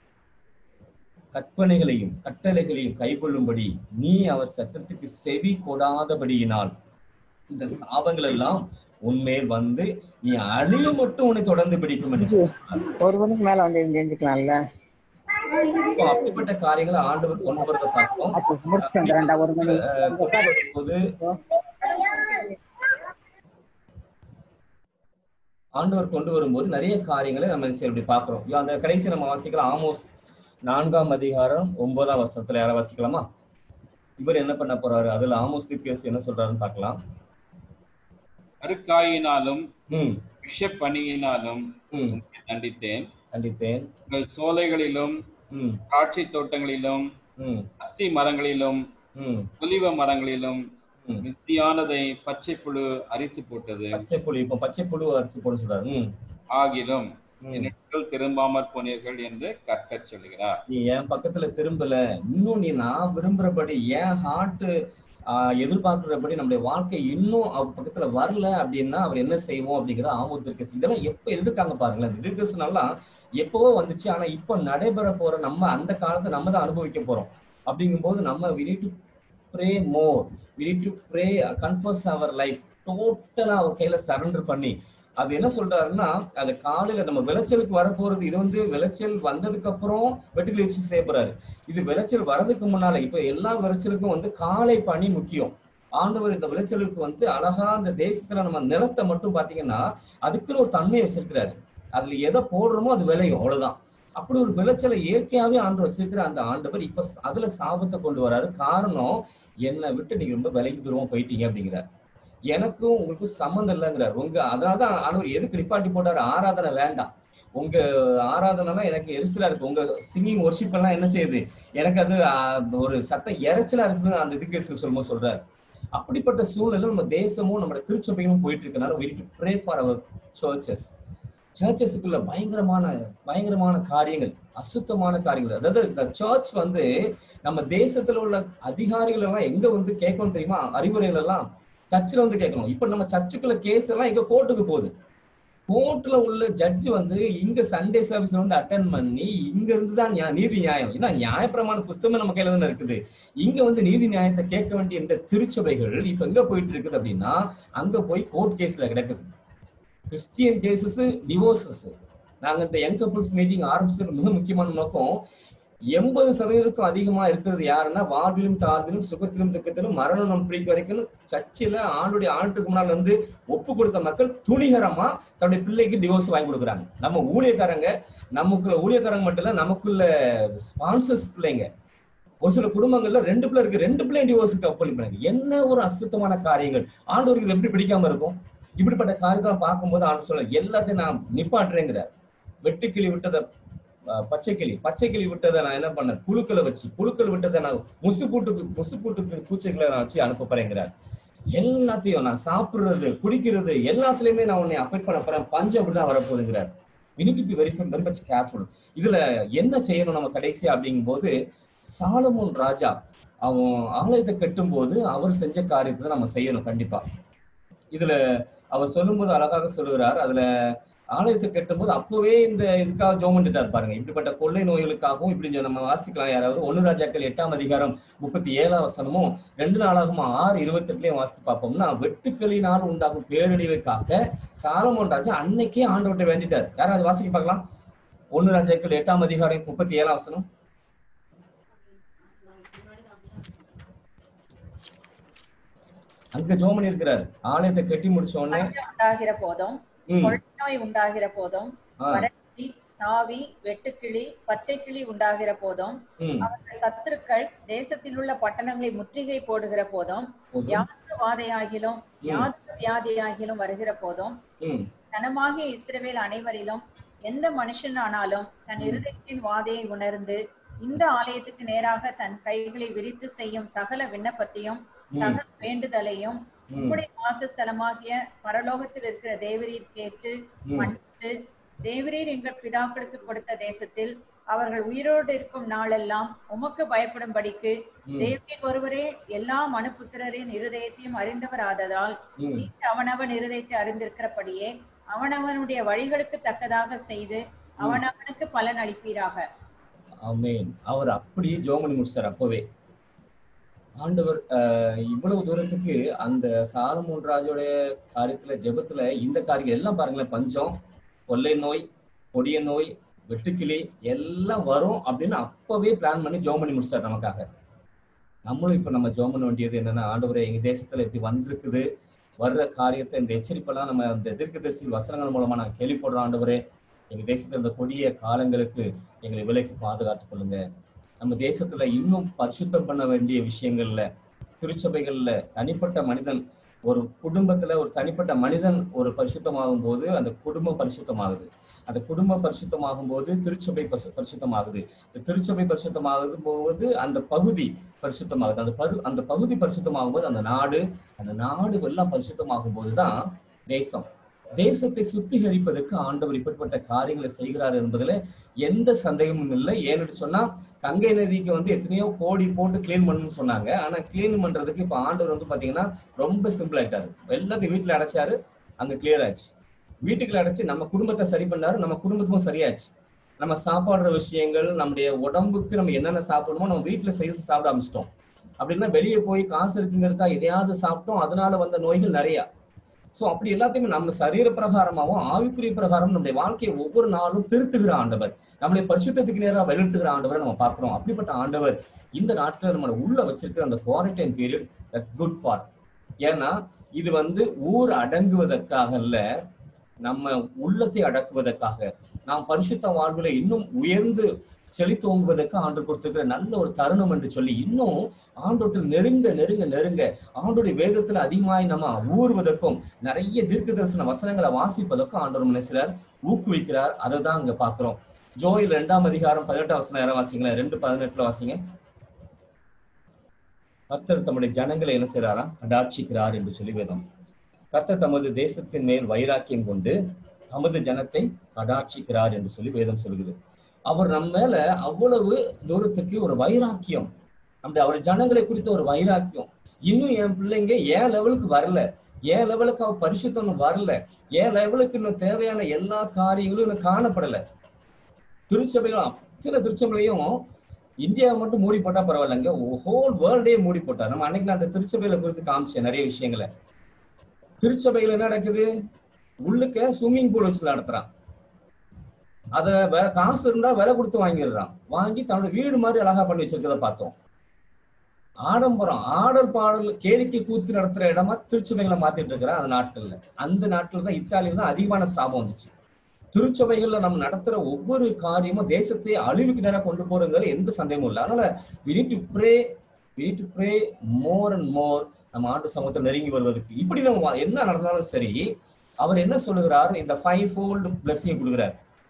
கற்பனைகளையும் கட்டளைகளையும் கைக்கொள்ளும்படி நீ அவர் சத்தத்துக்கு செவி கொடாதபடியினால் இந்த சாபங்கள் எல்லாம் உன்மேல் வந்து நீ அழிய மட்டும் உன்னை தொடர்ந்து பிடிக்கும் என்று சொல்றார். ஒரு மணிக்கு மேல வந்து செஞ்சுக்கலாம்ல இப்போ அப்படிப்பட்ட காரியங்களை ஆண்டவர் கொண்டு வரத பார்க்கிறோம் அப்ப முடிச்சுட்டு வந்துடுறேன்டா ஒரு மணி அஹ் கொண்டு வரும்போது ஆண்டவர் கொண்டு வரும்போது நிறைய காரியங்களை நம்ம சரி இப்படி பார்க்கிறோம் ஐயோ, அந்த கடைசி நம்ம வாசிக்கலாம் ஆமோஸ் நான்காம் அதிகாரம் ஒன்பதாம் வசனத்துல யாரை வாசிக்கலாமா இவர் என்ன பண்ண போறாரு அதுல ஆமோஸ் தீர்க்கதரிசி என்ன சொல்றாருன்னு பார்க்கலாம் அருக்காயினாலும் ம் விஷப்பணியினாலும் ம் உங்களை தண்டித்தேன் கண்டித்தேன் உங்கள் சோலைகளிலும் ம் திராட்சை தோட்டங்களிலும் ம் அத்தி மரங்களிலும் ம் ஒலிவ மரங்களிலும் ம். மித்தியானதை பச்சை புழு அரித்து போட்டது பச்சை புழு இப்போ பச்சை புழு அரைச்சு போட சொல்றாரு ம் ஆகிலும் ம். என்னிடத்தில் திரும்பாமற் போனீர்கள் என்று கற்கச் சொல்கிறார் நீ என் பக்கத்துல திரும்பல இன்னும் நீ நான் விரும்புறபடி என் ஹார்ட் எதிர்பார்க்கிறபடி நம்முடைய வாழ்க்கை இன்னும் அவர் பக்கத்துல வரல அப்படின்னா அவர் என்ன செய்வோம் அப்படிங்கிற ஆமோத்திற்கு இதெல்லாம் எப்ப எழுதிருக்காங்க பாருங்களேன் தீர்க்கசனெல்லாம் எப்பவோ வந்துச்சு ஆனா இப்ப நடைபெற போற நம்ம அந்த காலத்தை நம்ம தான் அனுபவிக்க போறோம் அப்படிங்கும்போது நம்ம we need to pray more we need to pray confess our life டோட்டலா அவர் கையில சரண்டர் பண்ணி அது என்ன சொல்றாருன்னா அது காலையில நம்ம விளைச்சலுக்கு வரப்போறது இது வந்து விளைச்சல் வந்ததுக்கு அப்புறம் வெட்டுக்கிளி வச்சு செய்ய போறாரு இது விளைச்சல் வர்றதுக்கு முன்னால இப்ப எல்லா விளைச்சலுக்கும் வந்து காலை பனி முக்கியம் ஆண்டவர் இந்த விளைச்சலுக்கு வந்து அழகா இந்த தேசத்துல நம்ம நிலத்தை மட்டும் பாத்தீங்கன்னா அதுக்குன்னு ஒரு தன்மையை வச்சிருக்கிறாரு அதுல எதை போடுறோமோ அது விளையும் அவ்வளவுதான் அப்படி ஒரு விளைச்சலை இயற்கையாவே ஆண்டு வச்சிருக்கிற அந்த ஆண்டவர் இப்ப அதுல சாபத்தை கொண்டு வராரு காரணம் என்னை விட்டு நீங்க ரொம்ப விலைக்கு தூரமா போயிட்டீங்க அப்படிங்கிறார் எனக்கும் உங்களுக்கும் சம்மந்தம் இல்லைங்கிறார் உங்க அதனாலதான் ஆண்டவர் எதுக்கு நிப்பாட்டி போட்டாரு ஆராதனை வேண்டாம் உங்க ஆராதனைலாம் எனக்கு எரிச்சலா இருக்கு உங்க சிங்கிங் ஒர்ஷிப் எல்லாம் என்ன செய்யுது எனக்கு அது ஆஹ், ஒரு சத்தம் இறைச்சலா இருக்குன்னு அந்த இதுக்கு சொல்லும்போது சொல்றாரு அப்படிப்பட்ட சூழ்நிலை நம்ம தேசமும் நம்ம திருச்சபையும் போயிட்டு இருக்கனால we need to pray for our churches சர்ச்சஸுக்குள்ள பயங்கரமான பயங்கரமான காரியங்கள் அசுத்தமான காரியங்கள் அதாவது இந்த சர்ச் வந்து நம்ம தேசத்துல உள்ள அதிகாரிகள் எல்லாம் எங்க வந்து கேட்கணும் தெரியுமா அறிவுரைகள் எல்லாம் சர்ச்சில் வந்து கேட்கணும் இப்ப நம்ம சர்ச்சுக்குள்ள கேஸ் எல்லாம் எங்க கோர்ட்டுக்கு போகுது கோர்ட்ல உள்ள ஜட்ஜ் வந்து இங்க சண்டே சர்வீஸ்ல வந்து அட்டன் பண்ணி இங்க இருந்து தான் நியா- நீதி நியாயம் ஏன்னா நியாயப்பிரமாண புஸ்தகம் நம்ம கையில தானே இருக்குது இங்க வந்து நீதி நியாயத்தை கேட்க வேண்டிய இந்த திருச்சபைகள் இப்ப எங்க போயிட்டு இருக்குது அப்படின்னா அங்க போய் கோர்ட் கேஸ்ல கிடக்குது கிறிஸ்டியன் கேசஸ் டிவோர்சஸ் நாங்க இந்த யங் கப்புள்ஸ் மீட்டிங் ஆரம்பிச்சதுக்கு மிக முக்கியமான நோக்கம் எண்பது சதவீதத்துக்கும் அதிகமா இருக்கிறது யாருன்னா வாழ்விலும் தாழ்விலும் சுகத்திலும் துக்கத்திலும் மரணம் நம் பிடிக்க வரைக்கும் சர்ச்சில் ஆண்டுடைய ஆண்டுக்கு முன்னால் வந்து ஒப்பு கொடுத்த மக்கள் துணிகரமா தன்னுடைய பிள்ளைக்கு டிவோர்ஸ் வாங்கி கொடுக்குறாங்க நம்ம ஊழியக்காரங்க நமக்குள்ள ஊழியக்காரங்க மட்டும் இல்ல நமக்குள்ள ஸ்பான்சர்ஸ் பிள்ளைங்க ஒரு சில குடும்பங்கள்ல ரெண்டு பிள்ளை இருக்கு ரெண்டு பிள்ளை டிவோர்ஸுக்கு ஒப்பளிப்பாங்க என்ன ஒரு அசுத்தமான காரியங்கள் ஆண்டவருக்கு இது எப்படி பிடிக்காம இருக்கும் இப்படிப்பட்ட காரியத்தை பார்க்கும்போது ஆண்டு சொல்ல எல்லாத்தையும் நான் நிப்பாட்டுறேங்கிறார் வெட்டுக்கிளி விட்டதை அஹ், பச்சைக்கிளி பச்சைக்கிளி விட்டதை நான் என்ன பண்ணேன் புழுக்களை வச்சு புழுக்கள் விட்டதை நான் முசு பூட்டுக்கு முசு பூட்டுக்கு பூச்சிகளை நான் வச்சு அனுப்ப போறேங்கிறார் எல்லாத்தையும் நான் சாப்பிடுறது குடிக்கிறது எல்லாத்துலயுமே நான் உன்னை அஃபெக்ட் பண்ண போறேன் பஞ்சம் அப்படிதான் வரப்போகுதுங்கிறார் you need be very very much careful இதுல என்ன செய்யணும் நம்ம கடைசி அப்படிங்கும்போது சாலமோன் ராஜா அவன் ஆலயத்தை கட்டும் போது அவர் செஞ்ச காரியத்தை தான் நம்ம செய்யணும் கண்டிப்பா இதுல அவர் சொல்லும்போது அழகாக சொல்லுகிறார் அதுல ஆலயத்தை கட்டும்போது அப்பவே இந்த இதுக்காக ஜோம் பண்ணிட்டார் பாருங்க இப்படிப்பட்ட கொள்ளை நோய்களுக்காகவும் இப்படி நம்ம வாசிக்கலாம் யாராவது ஒன்னு ராஜாக்கள் எட்டாம் அதிகாரம் முப்பத்தி ஏழாம் வசனமும் ரெண்டு நாளாகும் ஆறு இருபத்தி எட்டுலயும் வாசித்து பார்ப்போம்னா வெட்டுக்களினால் உண்டாகும் பேரழிவை காக்க சாலமோன் ராஜா அன்னைக்கே ஆண்டவர்கிட்ட வேண்டிட்டார் யாராவது வாசிக்க பார்க்கலாம் ஒன்னு ராஜாக்கள் எட்டாம் அதிகாரம் முப்பத்தி ஏழாம் வசனம் அங்க ஜோமன் இருக்கிறார் ஆலயத்தை கட்டி முடிச்ச உடனே பஞ்சம் உண்டாகிற போதும் ம், கொள்ளை நோய் உண்டாகிற போதும் ஆ, வறட்சி சாவி வெட்டுக்கிளி பச்சைக்கிளி உண்டாகிற போதும் ம், அவர்கள் சத்துருக்கள் தேசத்தில் உள்ள பட்டணங்களை முற்றுகை போடுகிற போதும் போதும். யாதொரு வாதையாகிலும் யாதொரு வியாதியாகிலும் வருகிற போதும் ம், தனமாகிய இஸ்ரவேல் அனைவரிலும் எந்த மனுஷனானாலும் தன் இருதயத்தின் வாதையை உணர்ந்து இந்த ஆலயத்துக்கு நேராக தன் கைகளை விரித்து செய்யும் சகல விண்ணப்பத்தையும் ம், சகல வேண்டுதலையும் ம், உம்முடைய வாசஸ்தலமாகிய பரலோகத்தில் இருக்கிற தேவரீர் கேட்டு ம், மன்னித்து தேவரீர் எங்கள் பிதாக்களுக்கு கொடுத்த தேசத்தில் அவர்கள் உயிரோடு இருக்கும் நாளெல்லாம் உமக்கு பயப்படும்படிக்கு ம், தேவரீர் ஒருவரே எல்லா மனுபுத்திரரின் இருதயத்தையும் அறிந்தவராததால் ம். நீர் அவனவன் இருதயத்தை அறிந்திருக்கிறபடியே அவனவனுடைய வழிகளுக்கு தக்கதாக செய்து அவனவனுக்கு பலன் அளிப்பீராக ஆமென் அவர் அப்படியே ஜோமனி முடிச்சார் அப்பவே ஆண்டவர் ஆஹ், இவ்வளவு தூரத்துக்கு அந்த சாலமோன் ராஜோடைய காரியத்துல ஜெபத்துல இந்த காரியம் எல்லாம் பாருங்களேன் பஞ்சம் கொள்ளை நோய் கொடிய நோய் வெட்டுக்கிளி எல்லாம் வரும் அப்படின்னு அப்பவே பிளான் பண்ணி ஜோம் பண்ணி முடிச்சார் நமக்காக நம்மளும் இப்ப நம்ம ஜோம் பண்ண வேண்டியது என்னன்னா ஆண்டவரே எங்க தேசத்துல இப்படி வந்திருக்குது வர்ற காரியத்தை இந்த எச்சரிப்பெல்லாம் நம்ம அந்த தீர்க்கதரிசி வசனங்கள் மூலமா நான் கேள்விப்படுறோம் ஆண்டவரே எங்க தேசத்துல இந்த கொடிய காலங்களுக்கு எங்களை விலைக்கு பாதுகாத்துக் கொள்ளுங்க நம்ம தேசத்துல இன்னும் பரிசுத்தம் பண்ண வேண்டிய விஷயங்கள்ல திருச்சபைகள்ல தனிப்பட்ட மனிதன் ஒரு குடும்பத்துல ஒரு தனிப்பட்ட மனிதன் ஒரு பரிசுத்தமாகும் போது அந்த குடும்பம் பரிசுத்தமாகுது அந்த குடும்பம் பரிசுத்தமாகும் போது திருச்சபை பரிசு பரிசுத்தமாகுது இந்த திருச்சபை பரிசுத்தமாகுது போது அந்த பகுதி பரிசுத்தமாகுது அந்த பரு அந்த பகுதி பரிசுத்தமாகும் போது அந்த நாடு அந்த நாடு எல்லாம் பரிசுத்தமாகும் போதுதான் தேசம் தேசத்தை சுத்திகரிப்பதற்கு ஆண்டவர் இப்படிப்பட்ட காரியங்களை செய்கிறார் என்பதுல எந்த சந்தேகமும் இல்லை ஏன்னு சொன்னா கங்கை நதிக்கு வந்து எத்தனையோ கோடி போட்டு கிளீன் பண்ணணும்னு சொன்னாங்க ஆனா கிளீன் பண்றதுக்கு இப்ப ஆண்டவர் வந்து பாத்தீங்கன்னா ரொம்ப சிம்பிள் ஆயிட்டாரு எல்லாத்தையும் வீட்டுல அடைச்சாரு அங்க கிளியர் ஆச்சு வீட்டுக்குள்ள அடைச்சு நம்ம குடும்பத்தை சரி பண்ணாரு நம்ம குடும்பத்துக்கும் சரியாச்சு நம்ம சாப்பாடுற விஷயங்கள் நம்முடைய உடம்புக்கு நம்ம என்னென்ன சாப்பிடணுமோ நம்ம வீட்டுல செய்து சாப்பிட ஆரம்பிச்சிட்டோம் அப்படின்னா வெளியே போய் காசு இருக்குங்கிறதுக்கா எதையாவது சாப்பிட்டோம் அதனால வந்த நோய்கள் நிறைய சோ அப்படி எல்லாத்தையுமே நம்ம சரீர பிரகாரமாவும் ஆவிக்குரிய பிரகாரம் நம்முடைய வாழ்க்கையை ஒவ்வொரு நாளும் திருத்துகிற ஆண்டவர் நம்முடைய பரிசுத்தத்துக்கு நேராக வழிநடத்துகிற ஆண்டவரை நம்ம பார்க்கிறோம் அப்படிப்பட்ட ஆண்டவர் இந்த நாட்டுல நம்ம உள்ள வச்சிருக்கிற அந்த quarantine period that's good part ஏன்னா இது வந்து ஊர் அடங்குவதற்காக இல்ல நம்ம உள்ளத்தை அடக்குவதற்காக நாம் பரிசுத்த வாழ்வுல இன்னும் உயர்ந்து செழித்தோங்குவதற்கு ஆண்டு கொடுத்திருக்கிற நல்ல ஒரு தருணம் என்று சொல்லி இன்னும் ஆண்டோட்டில் நெருங்க நெருங்க நெருங்க ஆண்டோடைய வேதத்துல அதிகமாய் நம்ம ஊறுவதற்கும் நிறைய தீர்க்க தரிசன வசனங்களை வாசிப்பதற்கும் ஆண்டவர் மனசிலர் ஊக்குவிக்கிறார் அதை தான் அங்க பாக்குறோம் ஜோயில் ரெண்டாம் அதிகாரம் பதினெட்டாம் வசனம் யாரும் வாசிங்களேன் ரெண்டு பதினெட்டுல வாசிங்க கர்த்தர் தம்முடைய ஜனங்களை என்ன செய்றாரா கடாட்சிக்கிறார் என்று சொல்லி வேதம் கர்த்தர் தமது தேசத்தின் மேல் வைராக்கியம் கொண்டு தமது ஜனத்தை கடாட்சிக்கிறார் என்று சொல்லி வேதம் சொல்லுகிறது அவர் நம்ம மேல அவ்வளவு தூரத்துக்கு ஒரு வைராக்கியம் நம்முடைய அவர் ஜனங்களை குறித்த ஒரு வைராக்கியம் இன்னும் என் பிள்ளைங்க ஏன் லெவலுக்கு வரல ஏன் லெவலுக்கு அவ பரிசுத்தம் இன்னும் வரல ஏன் லெவலுக்கு இன்னும் தேவையான எல்லா காரியங்களும் இன்னும் காணப்படல திருச்சபைகளும் அத்தனை திருச்சபையும் இந்தியாவை மட்டும் மூடி போட்டா பரவாயில்லைங்க ஹோல் வேர்ல்டே மூடி போட்டார் நம்ம அன்னைக்கு நான் அந்த திருச்சபையில குறித்து காமிச்சேன் நிறைய விஷயங்களை திருச்சபையில என்ன நடக்குது உள்ளுக்க ஸ்விம்மிங் பூல் வச்சு நடத்துறான் அத வே- காசு இருந்தா விலை கொடுத்து வாங்கிடுறான் வாங்கி தன்னோட வீடு மாதிரி அழகா பண்ணி வச்சிருக்கத பார்த்தோம் ஆடம்பரம் ஆடல் பாடல் கேளிக்கை கூத்து நடத்துற இடமா திருச்சபைகளை மாத்திட்டு இருக்கிறான் அந்த நாட்கள்ல அந்த நாட்கள் தான் இத்தாலியில தான் அதிகமான சாபம் வந்துச்சு திருச்சபைகள்ல நம்ம நடத்துற ஒவ்வொரு காரியமும் தேசத்தை அழிவுக்கு நேரம் கொண்டு போறதுங்கிற எந்த சந்தேகமும் இல்லை அதனால we need to pray we need to pray more and more நம்ம ஆண்டு சமூகத்தை நெருங்கி வருவதற்கு இப்படி நம்ம வா- என்ன நடந்தாலும் சரி அவர் என்ன சொல்லுகிறார் இந்த ஃபைவ் ஃபோல்டு பிளஸிங் கொடுக்குறார்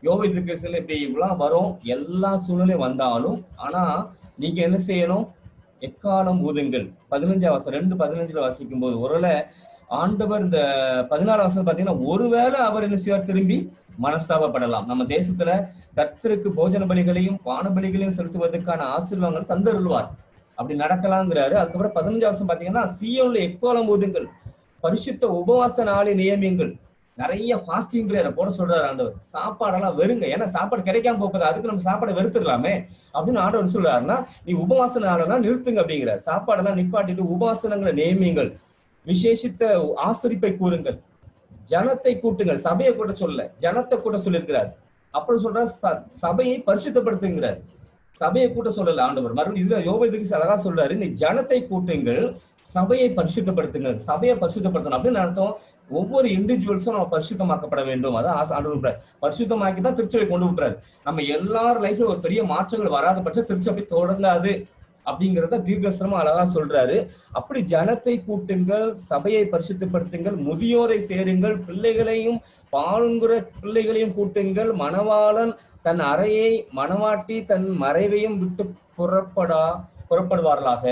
யோபு தீர்க்கதரிசியில இப்படி இவ்வளவு வரும் எல்லா சூழ்நிலையும் வந்தாலும் ஆனா நீங்க என்ன செய்யணும் எக்காலம் ஊதுங்கள் பதினஞ்சாம் வருஷம் ரெண்டு பதினஞ்சுல வாசிக்கும் போது ஒருவேளை ஆண்டவர் இந்த பதினாறு வருஷம் பாத்தீங்கன்னா ஒருவேளை அவர் என்ன செய்வார் திரும்பி மனஸ்தாபப்படலாம் நம்ம தேசத்துல கர்த்தருக்கு போஜன பலிகளையும் பான பலிகளையும் செலுத்துவதற்கான ஆசீர்வாதங்கள் தந்தருள்வார் அப்படி நடக்கலாங்கிறாரு அதுக்கப்புறம் பதினஞ்சாம் வருஷம் பாத்தீங்கன்னா சியோன்ல எக்கோலம் ஊதுங்கள் பரிசுத்த உபவாச நாளை நியமியுங்கள் நிறைய ஃபாஸ்டிங் பிரேயரை போட சொல்றாரு ஆண்டவர் சாப்பாடெல்லாம் வெறுங்க ஏன்னா சாப்பாடு கிடைக்காம போகுது அதுக்கு நம்ம சாப்பாடை வெறுத்துடலாமே அப்படின்னு ஆண்டவர் சொல்றாருன்னா நீ உபவாச நாளெல்லாம் நிறுத்துங்க அப்படிங்கிறார் சாப்பாடெல்லாம் நிப்பாட்டிட்டு உபவாசனங்களை நியமியுங்கள் விசேஷித்த ஆசரிப்பை கூறுங்கள் ஜனத்தை கூட்டுங்கள் சபையை கூட்ட சொல்ல ஜனத்தை கூட்ட சொல்லியிருக்கிறார் அப்புறம் சொல்ற ச- சபையை பரிசுத்தப்படுத்துங்கிறார் சபையை கூட்ட சொல்லல ஆண்டவர் மறுபடியும் இதுல யோபதுக்கு அழகா சொல்றாரு நீ ஜனத்தை கூட்டுங்கள் சபையை பரிசுத்தப்படுத்துங்கள் சபையை பரிசுத்தப்படுத்தணும் அப்படின்னு அர்த்தம் ஒவ்வொரு இண்டிவிஜுவல்ஸும் நம்ம பரிசுத்தமாக்கப்பட வேண்டும் அதான் ஆசை- ஆண்டவர் விடுறாரு. பரிசுத்தமாக்கி தான் திருச்சபை கொண்டு விட்டுறாரு நம்ம எல்லார் லைஃப்ல ஒரு பெரிய மாற்றங்கள் வராத பட்சம் திருச்சபை தொடங்காது அப்படிங்கறத தீர்க்கசரமா அழகா சொல்றாரு அப்படி ஜனத்தை கூட்டுங்கள் சபையை பரிசுத்தப்படுத்துங்கள் முதியோரை சேருங்கள் பிள்ளைகளையும் பாலுங்குற பிள்ளைகளையும் கூட்டுங்கள் மணவாளன் தன் அறையை மணவாட்டி தன் மறைவையும் விட்டு புறப்படா புறப்படுவார்களாக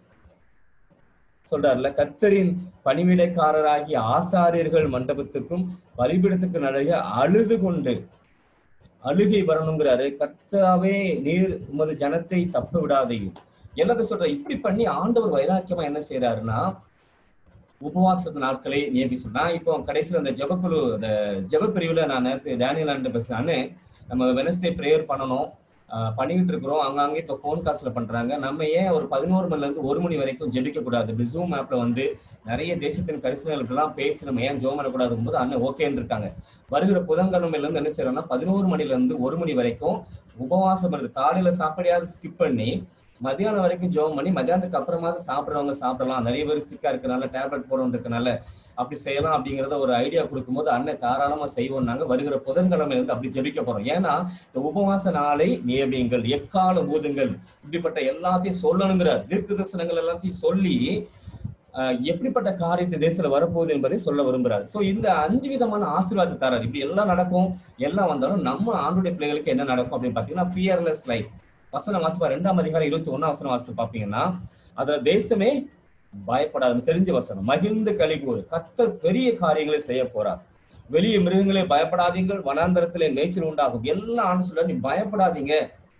சொல்றாருல கத்தரின் பணிவிடைக்காரராகிய ஆசாரியர்கள் மண்டபத்துக்கும் பலிபீடத்துக்கு நடைய அழுது கொண்டு அழுகை வரணுங்கிறாரு கர்த்தாவே நீர் உமது ஜனத்தை தப்ப விடாதையும் எல்லாத்தையும் சொல்ற இப்படி பண்ணி ஆண்டவர் வைராக்கியமா என்ன செய்யறாருன்னா உபவாசத்து நாட்களை நியமி சொன்னா இப்போ கடைசியில் அந்த ஜெபக்குழு அந்த ஜெப பிரிவுல நான் நேரத்து டேனியல் ஆண்டு பேசுறான்னு நம்ம வெனஸ்டே ப்ரேயர் பண்ணணும் ஆஹ் பண்ணிக்கிட்டு இருக்கிறோம் அங்கங்க இப்போ ஃபோன் காசுல பண்றாங்க நம்ம ஏன் ஒரு பதினோரு மணில இருந்து ஒரு மணி வரைக்கும் ஜெபிக்க கூடாது இப்படி ஜூம் ஆப்ல வந்து நிறைய தேசத்தின் கரிசனங்களுக்கெல்லாம் பேசி நம்ம ஏன் ஜோம் பண்ணக்கூடாதும் போது அண்ணன் ஓகேன்னு இருக்காங்க வருகிற புதன்கிழமையில இருந்து என்ன செய்யறோம்னா பதினோரு மணில இருந்து ஒரு மணி வரைக்கும் உபவாசம் இருந்து காலையில சாப்பாடையாவது ஸ்கிப் பண்ணி மதியானம் வரைக்கும் ஜோம் பண்ணி மதியானத்துக்கு அப்புறமாவது சாப்பிடுறவங்க சாப்பிடலாம் நிறைய பேர் சிக்கா இருக்கனால டேப்லெட் போறவங்க இருக்கனால அப்படி செய்யலாம் அப்படிங்கறத ஒரு ஐடியா கொடுக்கும்போது அண்ணன் தாராளமா செய்வோம்னாங்க வருகிற புதன்கிழமை இருந்து அப்படி ஜெபிக்க போறோம் ஏன்னா இந்த உபவாச நாளை நியமியுங்கள் எக்கால ஊதுங்கள் இப்படிப்பட்ட எல்லாத்தையும் சொல்லணுங்கிறார் தீர்க்க தரிசனங்கள் எல்லாத்தையும் சொல்லி ஆஹ் எப்படிப்பட்ட காரியத்தை தேசத்துல வரப்போகுது என்பதை சொல்ல விரும்புறாரு சோ இந்த அஞ்சு விதமான ஆசீர்வாதத்தை தராரு இப்படி எல்லாம் நடக்கும் எல்லாம் வந்தாலும் நம்ம ஆண்டுடைய பிள்ளைகளுக்கு என்ன நடக்கும் அப்படின்னு பாத்தீங்கன்னா ஃபியர்லெஸ் லைஃப் வசனம் வாசிப்பா ரெண்டாம் அதிகாரம் இருபத்தி ஒண்ணாம் வசனம் வாசித்து பாப்பீங்கன்னா அத தேசமே பயப்படாது தெரிஞ்ச வசனம் மகிழ்ந்து கலிகூறு கர்த்தர் பெரிய காரியங்களை செய்ய போறார் வெளிய மிருகங்களே பயப்படாதீங்கள் வனாந்தரத்திலே மேய்ச்சல் உண்டாகும் எல்லாம் ஆண்டு சொல்ல நீ பயப்படாதீங்க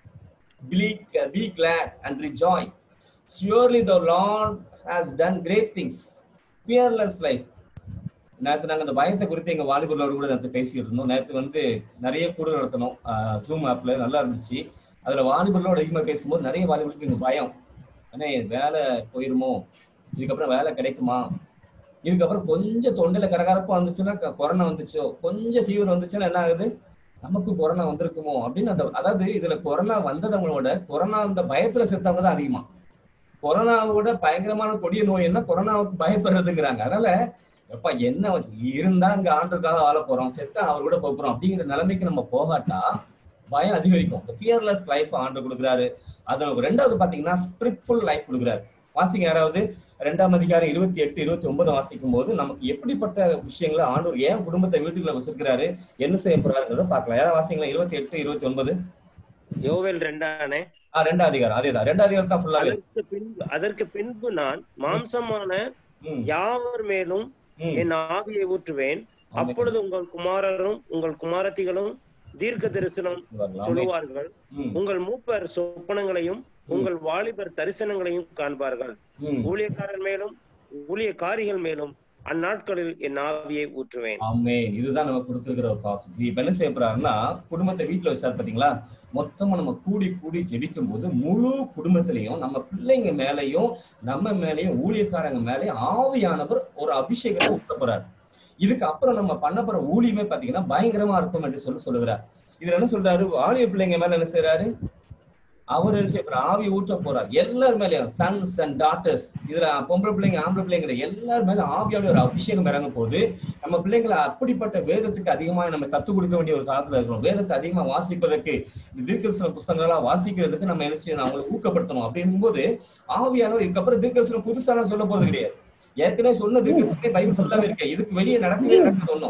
be glad and rejoice surely the lord has done great things fearless life நேற்று நாங்க அந்த பயத்தை குறித்து எங்க வாலிபர்களோட கூட நேற்று பேசிக்கிட்டு இருந்தோம் நேற்று வந்து நிறைய கூடு நடத்தணும் ஜூம் ஆப்ல நல்லா இருந்துச்சு அதுல வாலிபர்களோட அதிகமா பேசும்போது நிறைய வாலிபர்களுக்கு இங்க பயம் அண்ணே வேலை போயிருமோ இதுக்கப்புறம் வேலை கிடைக்குமா இதுக்கப்புறம் கொஞ்சம் தொண்டையில கரகரப்பா வந்துச்சுன்னா க- கொரோனா வந்துச்சோ கொஞ்சம் ஃபீவர் வந்துச்சுன்னா என்ன ஆகுது நமக்கு கொரோனா வந்திருக்குமோ அப்படின்னு அந்த அதாவது இதுல கொரோனா வந்தவங்களோட கொரோனா அந்த பயத்துல செத்தவங்க தான் அதிகமா கொரோனாவோட பயங்கரமான கொடிய நோய் என்ன கொரோனாவுக்கு பயப்படுறதுங்கிறாங்க அதனால எப்ப என்ன இருந்தா இங்க ஆண்டுக்காக வாழ போறோம் செத்தா அவர் கூட போக போறோம் அப்படிங்கிற நிலைமைக்கு நம்ம போகாட்டா பயம் அதிகரிக்கும் இந்த ஃபியர்லெஸ் லைஃப் ஆண்டு கொடுக்குறாரு அதுல ரெண்டாவது பாத்தீங்கன்னா ஸ்பிரிட்ஃபுல் லைஃப் கொடுக்குறாரு வாசிங்க யாராவது ரெண்டாம் அதிகாரம் இருபத்தி எட்டு இருபத்தி ஒன்பது வாசிக்கும் போது நமக்கு எப்படிப்பட்ட விஷயங்களை ஆண்டவர் ஏன் குடும்பத்தை வீட்டுக்குள்ள வச்சிருக்கிறாரு என்ன செய்ய போறாருன்றத பார்க்கலாம் யாராவது வாசிங்களா இருபத்தி எட்டு இருபத்தி ஒன்பது யோவேல் ரெண்டானே ஆஹ் ரெண்டாம் அதிகாரம் அதேதான் ரெண்டாம் அதிகாரம் தான் ஃபுல்லாவே அதற்கு பின்பு அதற்கு பின்பு நான் மாம்சமான ம், யாவர் மேலும் ம். என் ஆவியை ஊற்றுவேன் அப்பொழுது உங்கள் குமாரரும் உங்கள் குமாரத்திகளும் தீர்க்க தரிசனம் வரலாம். சொல்லுவார்கள் ம், உங்கள் மூப்பர் சொப்பனங்களையும் உங்கள் வாலிபர் தரிசனங்களையும் காண்பார்கள் ம். ஊழியக்காரர் மேலும் ஊழியக்காரிகள் மேலும் அந்நாட்களில் என் ஆவியை ஊற்றுவேன் ஆமென் இதுதான் நம்ம கொடுத்திருக்கிற ஒரு ப்ராஃபஸி இப்ப என்ன செய்ய போறாருன்னா குடும்பத்தை வீட்டுல வச்சாரு பாத்தீங்களா மொத்தமா நம்ம கூடி கூடி ஜெபிக்கும் போது முழு குடும்பத்திலையும் நம்ம பிள்ளைங்க மேலயும் நம்ம மேலயும் ஊழியக்காரங்க மேலயும் ஆவியானவர் ஒரு அபிஷேகத்தை ஊட்ட போறாரு இதுக்கு அப்புறம் நம்ம பண்ண போற ஊழியமே பாத்தீங்கன்னா பயங்கரமா இருக்கும் என்று சொல்லி சொல்லுகிறார் இதுல என்ன சொல்றாரு வாலிய பிள்ளைங்க மேல என்ன செய்யறாரு அவர் என்ன செய்ய போறார்? ஆவி ஊற்ற போறார் எல்லார் மேலயும் சன்ஸ் அண்ட் டாட்டர்ஸ் இதுல பொம்பளை பிள்ளைங்க ஆம்பளை பிள்ளைங்க எல்லார் மேல ஆவியோட ஒரு அபிஷேகம் இறங்க போது நம்ம பிள்ளைங்களை அப்படிப்பட்ட வேதத்துக்கு அதிகமா நம்ம கத்துக் கொடுக்க வேண்டிய ஒரு காலத்துல இருக்கிறோம் வேதத்தை அதிகமா வாசிப்பதற்கு இந்த தீர்க்கதரிசன புஸ்தகங்களா வாசிக்கிறதுக்கு நம்ம என்ன செய்யணும் அவங்களை ஊக்கப்படுத்தணும் அப்படிங்கும்போது ஆவியானவர் இதுக்கப்புறம் தீர்க்கதரிசனம் புதுசாலாம் சொல்ல போறது கிடையாது ஏற்கனவே சொன்ன தீர்க்கதரிசனத்தை பைபிள் ஃபுல்லாவே இருக்கு இதுக்கு வெளியே நடக்கவே நடக்குது ஒண்ணும்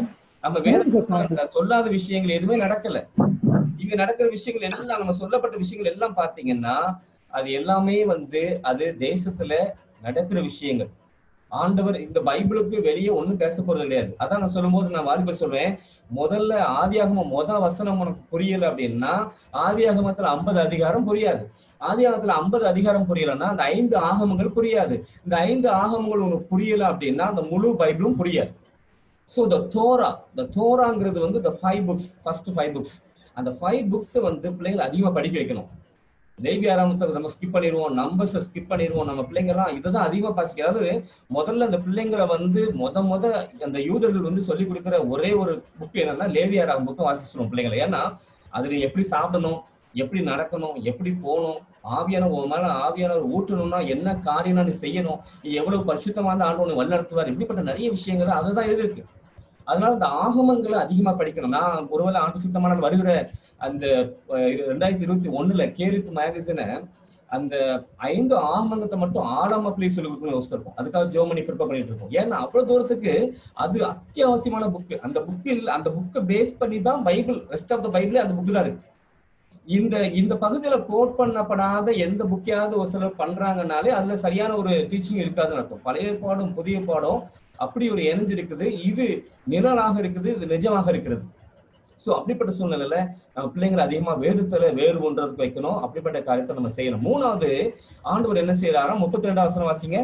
நம்ம வேத சொல்லாத விஷயங்கள் எதுவுமே நடக்கல இங்க நடக்கிற விஷயங்கள் எல்லாம் நம்ம சொல்லப்பட்ட விஷயங்கள் எல்லாம் பாத்தீங்கன்னா அது எல்லாமே வந்து அது தேசத்துல நடக்கிற விஷயங்கள் ஆண்டவர் இந்த பைபிளுக்கு வெளியே ஒண்ணும் பேச போறது கிடையாது அதான் நான் சொல்லும்போது நான் வாலிப சொல்றேன் முதல்ல ஆதியாகமம் முத வசனம் உனக்கு புரியல அப்படின்னா ஆதியாகமத்துல ஐம்பது அதிகாரம் புரியாது ஆதியாகமத்துல ஐம்பது அதிகாரம் புரியலன்னா அந்த ஐந்து ஆகமங்கள் புரியாது இந்த ஐந்து ஆகமங்கள் உனக்கு புரியல அப்படின்னா அந்த முழு பைபிளும் புரியாது ஸோ த தோரா த தோராங்கிறது வந்து the five books first five books அந்த ஃபைவ் புக்ஸ் வந்து பிள்ளைங்களை அதிகமா படிக்க வைக்கணும் லேவி ஆரம்பத்தை நம்ம ஸ்கிப் பண்ணிடுவோம் நம்பர்ஸை ஸ்கிப் பண்ணிடுவோம் நம்ம பிள்ளைங்கலாம் இதுதான் அதிகமா பாசிக்க அதாவது முதல்ல அந்த பிள்ளைங்களை வந்து முத முத அந்த யூதர்கள் வந்து சொல்லி கொடுக்குற ஒரே ஒரு புக் என்னன்னா லேவி ஆறாம் புக்கை வாசிச்சிடும் பிள்ளைங்களை ஏன்னா அதுல எப்படி சாப்பிடணும் எப்படி நடக்கணும் எப்படி போகணும் ஆவியான உன் மேல ஆவியானவர் ஊற்றணும்னா என்ன காரியம் நீ செய்யணும் நீ எவ்வளவு பரிசுத்தமான ஆண்டு உன்னை வழிநடத்துவார் இப்படிப்பட்ட நிறைய விஷயங்கள் அதுதான் எழுதிருக்கு அதனால இந்த ஆகமங்களை அதிகமா படிக்கணும் நான் ஒருவேளை ஆண்டு சுத்தமான வருகிற அந்த அஹ், இரு- ரெண்டாயிரத்தி இருபத்தி ஒண்ணுல கேரித் மேகசினை அந்த ஐந்து ஆகமங்கத்தை மட்டும் ஆழமா பிள்ளை சொல்லி கொடுக்கணும் யோசிச்சிருக்கோம் அதுக்காக ஜோமனி ப்ரிப்பேர் பண்ணிட்டு இருக்கோம் ஏன்னா அவ்வளவு தூரத்துக்கு அது அத்தியாவசியமான புக்கு அந்த புக்கில் அந்த புக்கை பேஸ் பண்ணி தான் பைபிள் ரெஸ்ட் ஆஃப் த பைபிளே அந்த புக்கு தான் இருக்கு இந்த இந்த பகுதியில கோட் பண்ணப்படாத எந்த புக்கையாவது ஒரு சிலர் பண்றாங்கனாலே அதுல சரியான ஒரு டீச்சிங் இருக்காதுன்னு அர்த்தம் பழைய பாடம் புதிய பாடம் அப்படி ஒரு இணைஞ்சு இருக்குது இது நிழலாக இருக்குது இது நிஜமாக இருக்கிறது சோ அப்படிப்பட்ட சூழ்நிலையில நம்ம பிள்ளைங்களை அதிகமா வேதத்துல வேறு ஒன்றதுக்கு வைக்கணும் அப்படிப்பட்ட காரியத்தை நம்ம செய்யணும் மூணாவது ஆண்டவர் என்ன செய்யறாராம் முப்பத்தி ரெண்டாவது வசனம் வாசிங்க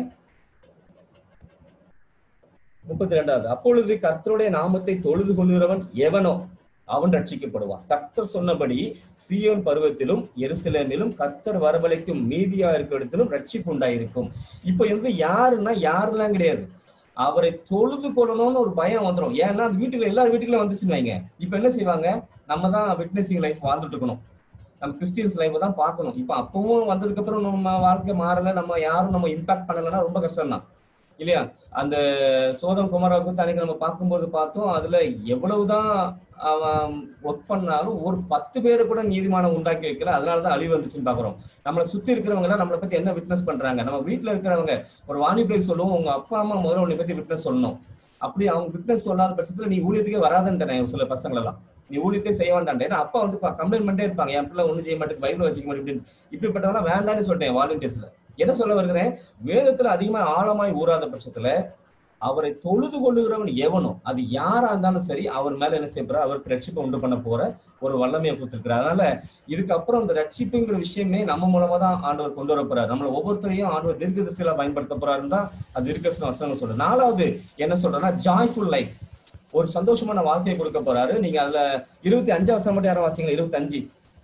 முப்பத்தி ரெண்டாவது அப்பொழுது கர்த்தருடைய நாமத்தை தொழுது கொள்கிறவன் எவனோ அவன் ரட்சிக்கப்படுவான் கர்த்தர் சொன்னபடி சீயோன் பருவத்திலும் எருசலேமிலும் கர்த்தர் வரவழைக்கும் மீதியா இருக்கிற இடத்திலும் ரட்சிப்பு உண்டாயிருக்கும் இப்ப வந்து யாருன்னா யாருலாம் கிடையாது அவரை தொழுது கொள்ளணும்னு ஒரு பயம் வந்துடும் ஏன்னா அந்த வீட்டுக்குள்ள எல்லார் வீட்டுக்குள்ள வந்துச்சுன்னு வைங்க இப்ப என்ன செய்வாங்க நம்ம தான் விட்னஸிங் லைஃப் வாழ்ந்துட்டு இருக்கணும் நம்ம கிறிஸ்டியன்ஸ் லைஃப் தான் பார்க்கணும் இப்ப அப்பவும் வந்ததுக்கு அப்புறம் நம்ம வாழ்க்கை மாறல நம்ம யாரும் நம்ம இம்பாக்ட் பண்ணலைன்னா ரொம்ப கஷ்டம் தான் இல்லையா அந்த சோதம் குமாராவுக்கு தனிக்கு நம்ம பார்க்கும்போது பார்த்தோம் அதுல எவ்வளவுதான் அவன் ஒர்க் பண்ணாலும் ஒரு பத்து பேரை கூட நீதிமானம் உண்டாக்கி வைக்கல அதனாலதான் அழிவு வந்துச்சுன்னு பாக்குறோம் நம்மளை சுத்தி இருக்கிறவங்க எல்லாம் நம்மளை பத்தி என்ன விட்னஸ் பண்றாங்க நம்ம வீட்டுல இருக்கிறவங்க ஒரு வாணிபை சொல்லுவோம் உங்க அப்பா அம்மா முதல்ல உன்னை பத்தி விட்னஸ் சொல்லணும் அப்படி அவங்க விட்னஸ் சொல்லாத பட்சத்துல நீ ஊழியத்துக்கே வராதுன்றேன் சில பசங்கள் எல்லாம் நீ ஊழியத்தை செய்ய வேண்டாம் ஏன்னா அப்பா வந்து கம்ப்ளைண்ட் பண்ணிட்டே இருப்பாங்க என் பிள்ளை ஒண்ணு செய்ய மாட்டேங்குது பைபிள் வசிக்க மாட்டேங்குது இப்படிப்பட்டவெல்லாம் வேண்டாம்னு சொல்லிட்டேன் வாலண்டியர்ஸ்ல என்ன சொல்ல வருகிறேன் வேதத்துல அதிகமா ஆழமாய் ஊறாத பட்சத்துல அவரை தொழுது கொள்ளுகிறவன் எவனோ அது யாரா இருந்தாலும் சரி அவர் மேல என்ன செய்ய போற அவருக்கு ரட்சிப்பை உண்டு பண்ண போற ஒரு வல்லமையை கொடுத்திருக்கிறார் அதனால இதுக்கப்புறம் இந்த ரட்சிப்புங்கிற விஷயமே நம்ம மூலமா தான் ஆண்டவர் கொண்டு வர போறாரு நம்மள ஒவ்வொருத்தரையும் ஆண்டவர் தீர்க்க திசையில பயன்படுத்த போறாருன்னு தான் அது தீர்க்க வசனம் சொல்றேன் நாலாவது என்ன சொல்றேன்னா ஜாய்ஃபுல் லைஃப் ஒரு சந்தோஷமான வாழ்க்கையை கொடுக்க போறாரு நீங்க அதுல இருபத்தி அஞ்சாவது வருஷம் மட்டும் யாரும் வாசிங்களா இருபத்தி அஞ்சு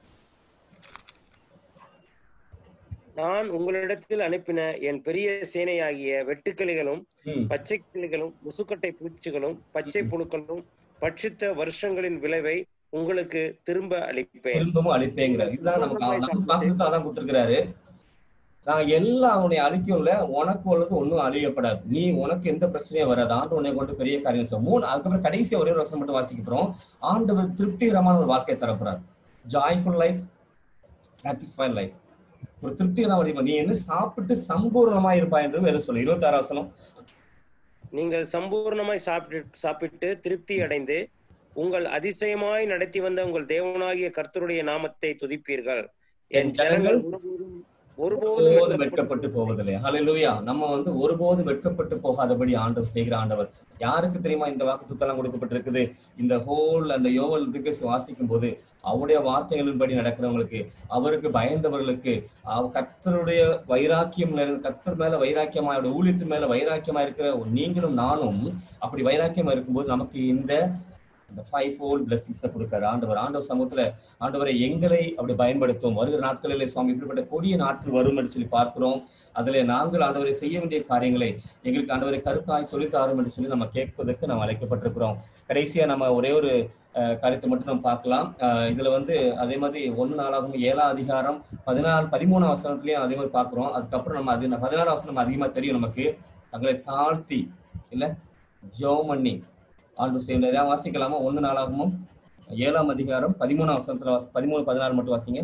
நான் உங்களிடத்தில் அனுப்பின என் பெரிய சேனையாகிய வெட்டுக்கிளிகளும் ம், பச்சை கிளிகளும் முசுக்கட்டை பூச்சிகளும் பச்சை புழுக்களும் பட்சித்த வருஷங்களின் விளைவை உங்களுக்கு திரும்ப அளிப்பேன் திரும்பவும் அழிப்பேங்கிறார் இதுதான் நமக்கு அவ- நமக்கு வாக்குத்தத்தம் அதான் கொடுத்திருக்கிறாரு நான் எல்லாம் உன்னை அழிக்கும்ல உனக்கு உள்ளது ஒண்ணும் அழியப்படாது நீ உனக்கு எந்த பிரச்சனையும் வராது ஆண்டு உன்னை கொண்டு பெரிய காரியம் செய்யும் மூணு அதுக்கப்புறம் கடைசியா ஒரே ஒரு வருஷம் மட்டும் வாசிக்க போறோம் ஆண்டவர் திருப்திகரமான ஒரு வாழ்க்கையை தரப்போறார் ஜாய்ஃபுல் லைஃப் சாட்டிஸ்ஃபைட் லைஃப் ஒரு திருப்திகரமான வழிபா நீ என்ன சாப்பிட்டு சம்பூர்ணமா இருப்பாய் என்று வேற சொல்லு இருபத்தி ஆறு வசனம் நீங்கள் சம்பூர்ணமாய் சாப்பிட்டு சாப்பிட்டு திருப்தி அடைந்து உங்கள் அதிசயமாய் நடத்தி வந்த உங்கள் தேவனாகிய கர்த்தருடைய நாமத்தை துதிப்பீர்கள் என் ஜனங்கள் ஒருபோதும் ஒருபோதும் ஒருபோதும் வெட்கப்பட்டு போவதில்லை ஹalleluya நம்ம வந்து ஒருபோதும் வெட்கப்பட்டு போகாதபடி ஆண்டவர் செய்கிற ஆண்டவர் யாருக்கு தெரியுமா இந்த வாக்குத்தத்தெல்லாம் கொடுக்கப்பட்டிருக்குது இந்த ஹோல் அந்த யோவல் இதுக்கு வாசிக்கும் போது அவருடைய வார்த்தைகளின்படி நடக்கிறவங்களுக்கு அவருக்கு பயந்தவர்களுக்கு அவ- கர்த்தருடைய வைராக்கியம் நிறைந்த- கர்த்தர் மேல வைராக்கியமா அவருடைய ஊழியத்தின் மேல வைராக்கியமா இருக்கிற ஒரு நீங்களும் நானும் அப்படி வைராக்கியமா இருக்கும்போது நமக்கு இந்த இந்த ஃபைவ் ஃபோல் பிளஸிங்ஸை கொடுக்காரு ஆண்டவர் ஆண்டவர் சமூகத்துல ஆண்டவரை எங்களை அப்படி பயன்படுத்தும் வருகிற நாட்களிலே சுவாமி இப்படிப்பட்ட கொடிய நாட்கள் வரும் என்று சொல்லி பார்க்கிறோம் அதுல நாங்கள் ஆண்டவரை செய்ய வேண்டிய காரியங்களை எங்களுக்கு ஆண்டவரை கருத்தாய் சொல்லித்தாரும் என்று சொல்லி நம்ம கேட்பதற்கு நாம் அழைக்கப்பட்டிருக்கிறோம் கடைசியா நம்ம ஒரே ஒரு அஹ், காரியத்தை மட்டும் நம்ம பார்க்கலாம் அஹ், இதுல வந்து அதே மாதிரி ஒன்னு நாளாகும் ஏழாம் அதிகாரம் பதினாறு பதிமூணாம் வசனத்திலயும் அதே மாதிரி பார்க்கிறோம் அதுக்கப்புறம் நம்ம அது பதினாறாம் வசனம் நம்ம அதிகமா தெரியும் நமக்கு தங்களை தாழ்த்தி இல்ல ஜெபம் பண்ணி ஆண்டு செய்ய ஏதாவது வாசிக்கலாமா ஒன்னு நாளாகமும் ஏழாம் அதிகாரம் பதிமூணாம் வசனத்துல வாசி பதிமூணு பதினாறு மட்டும் வாசிங்க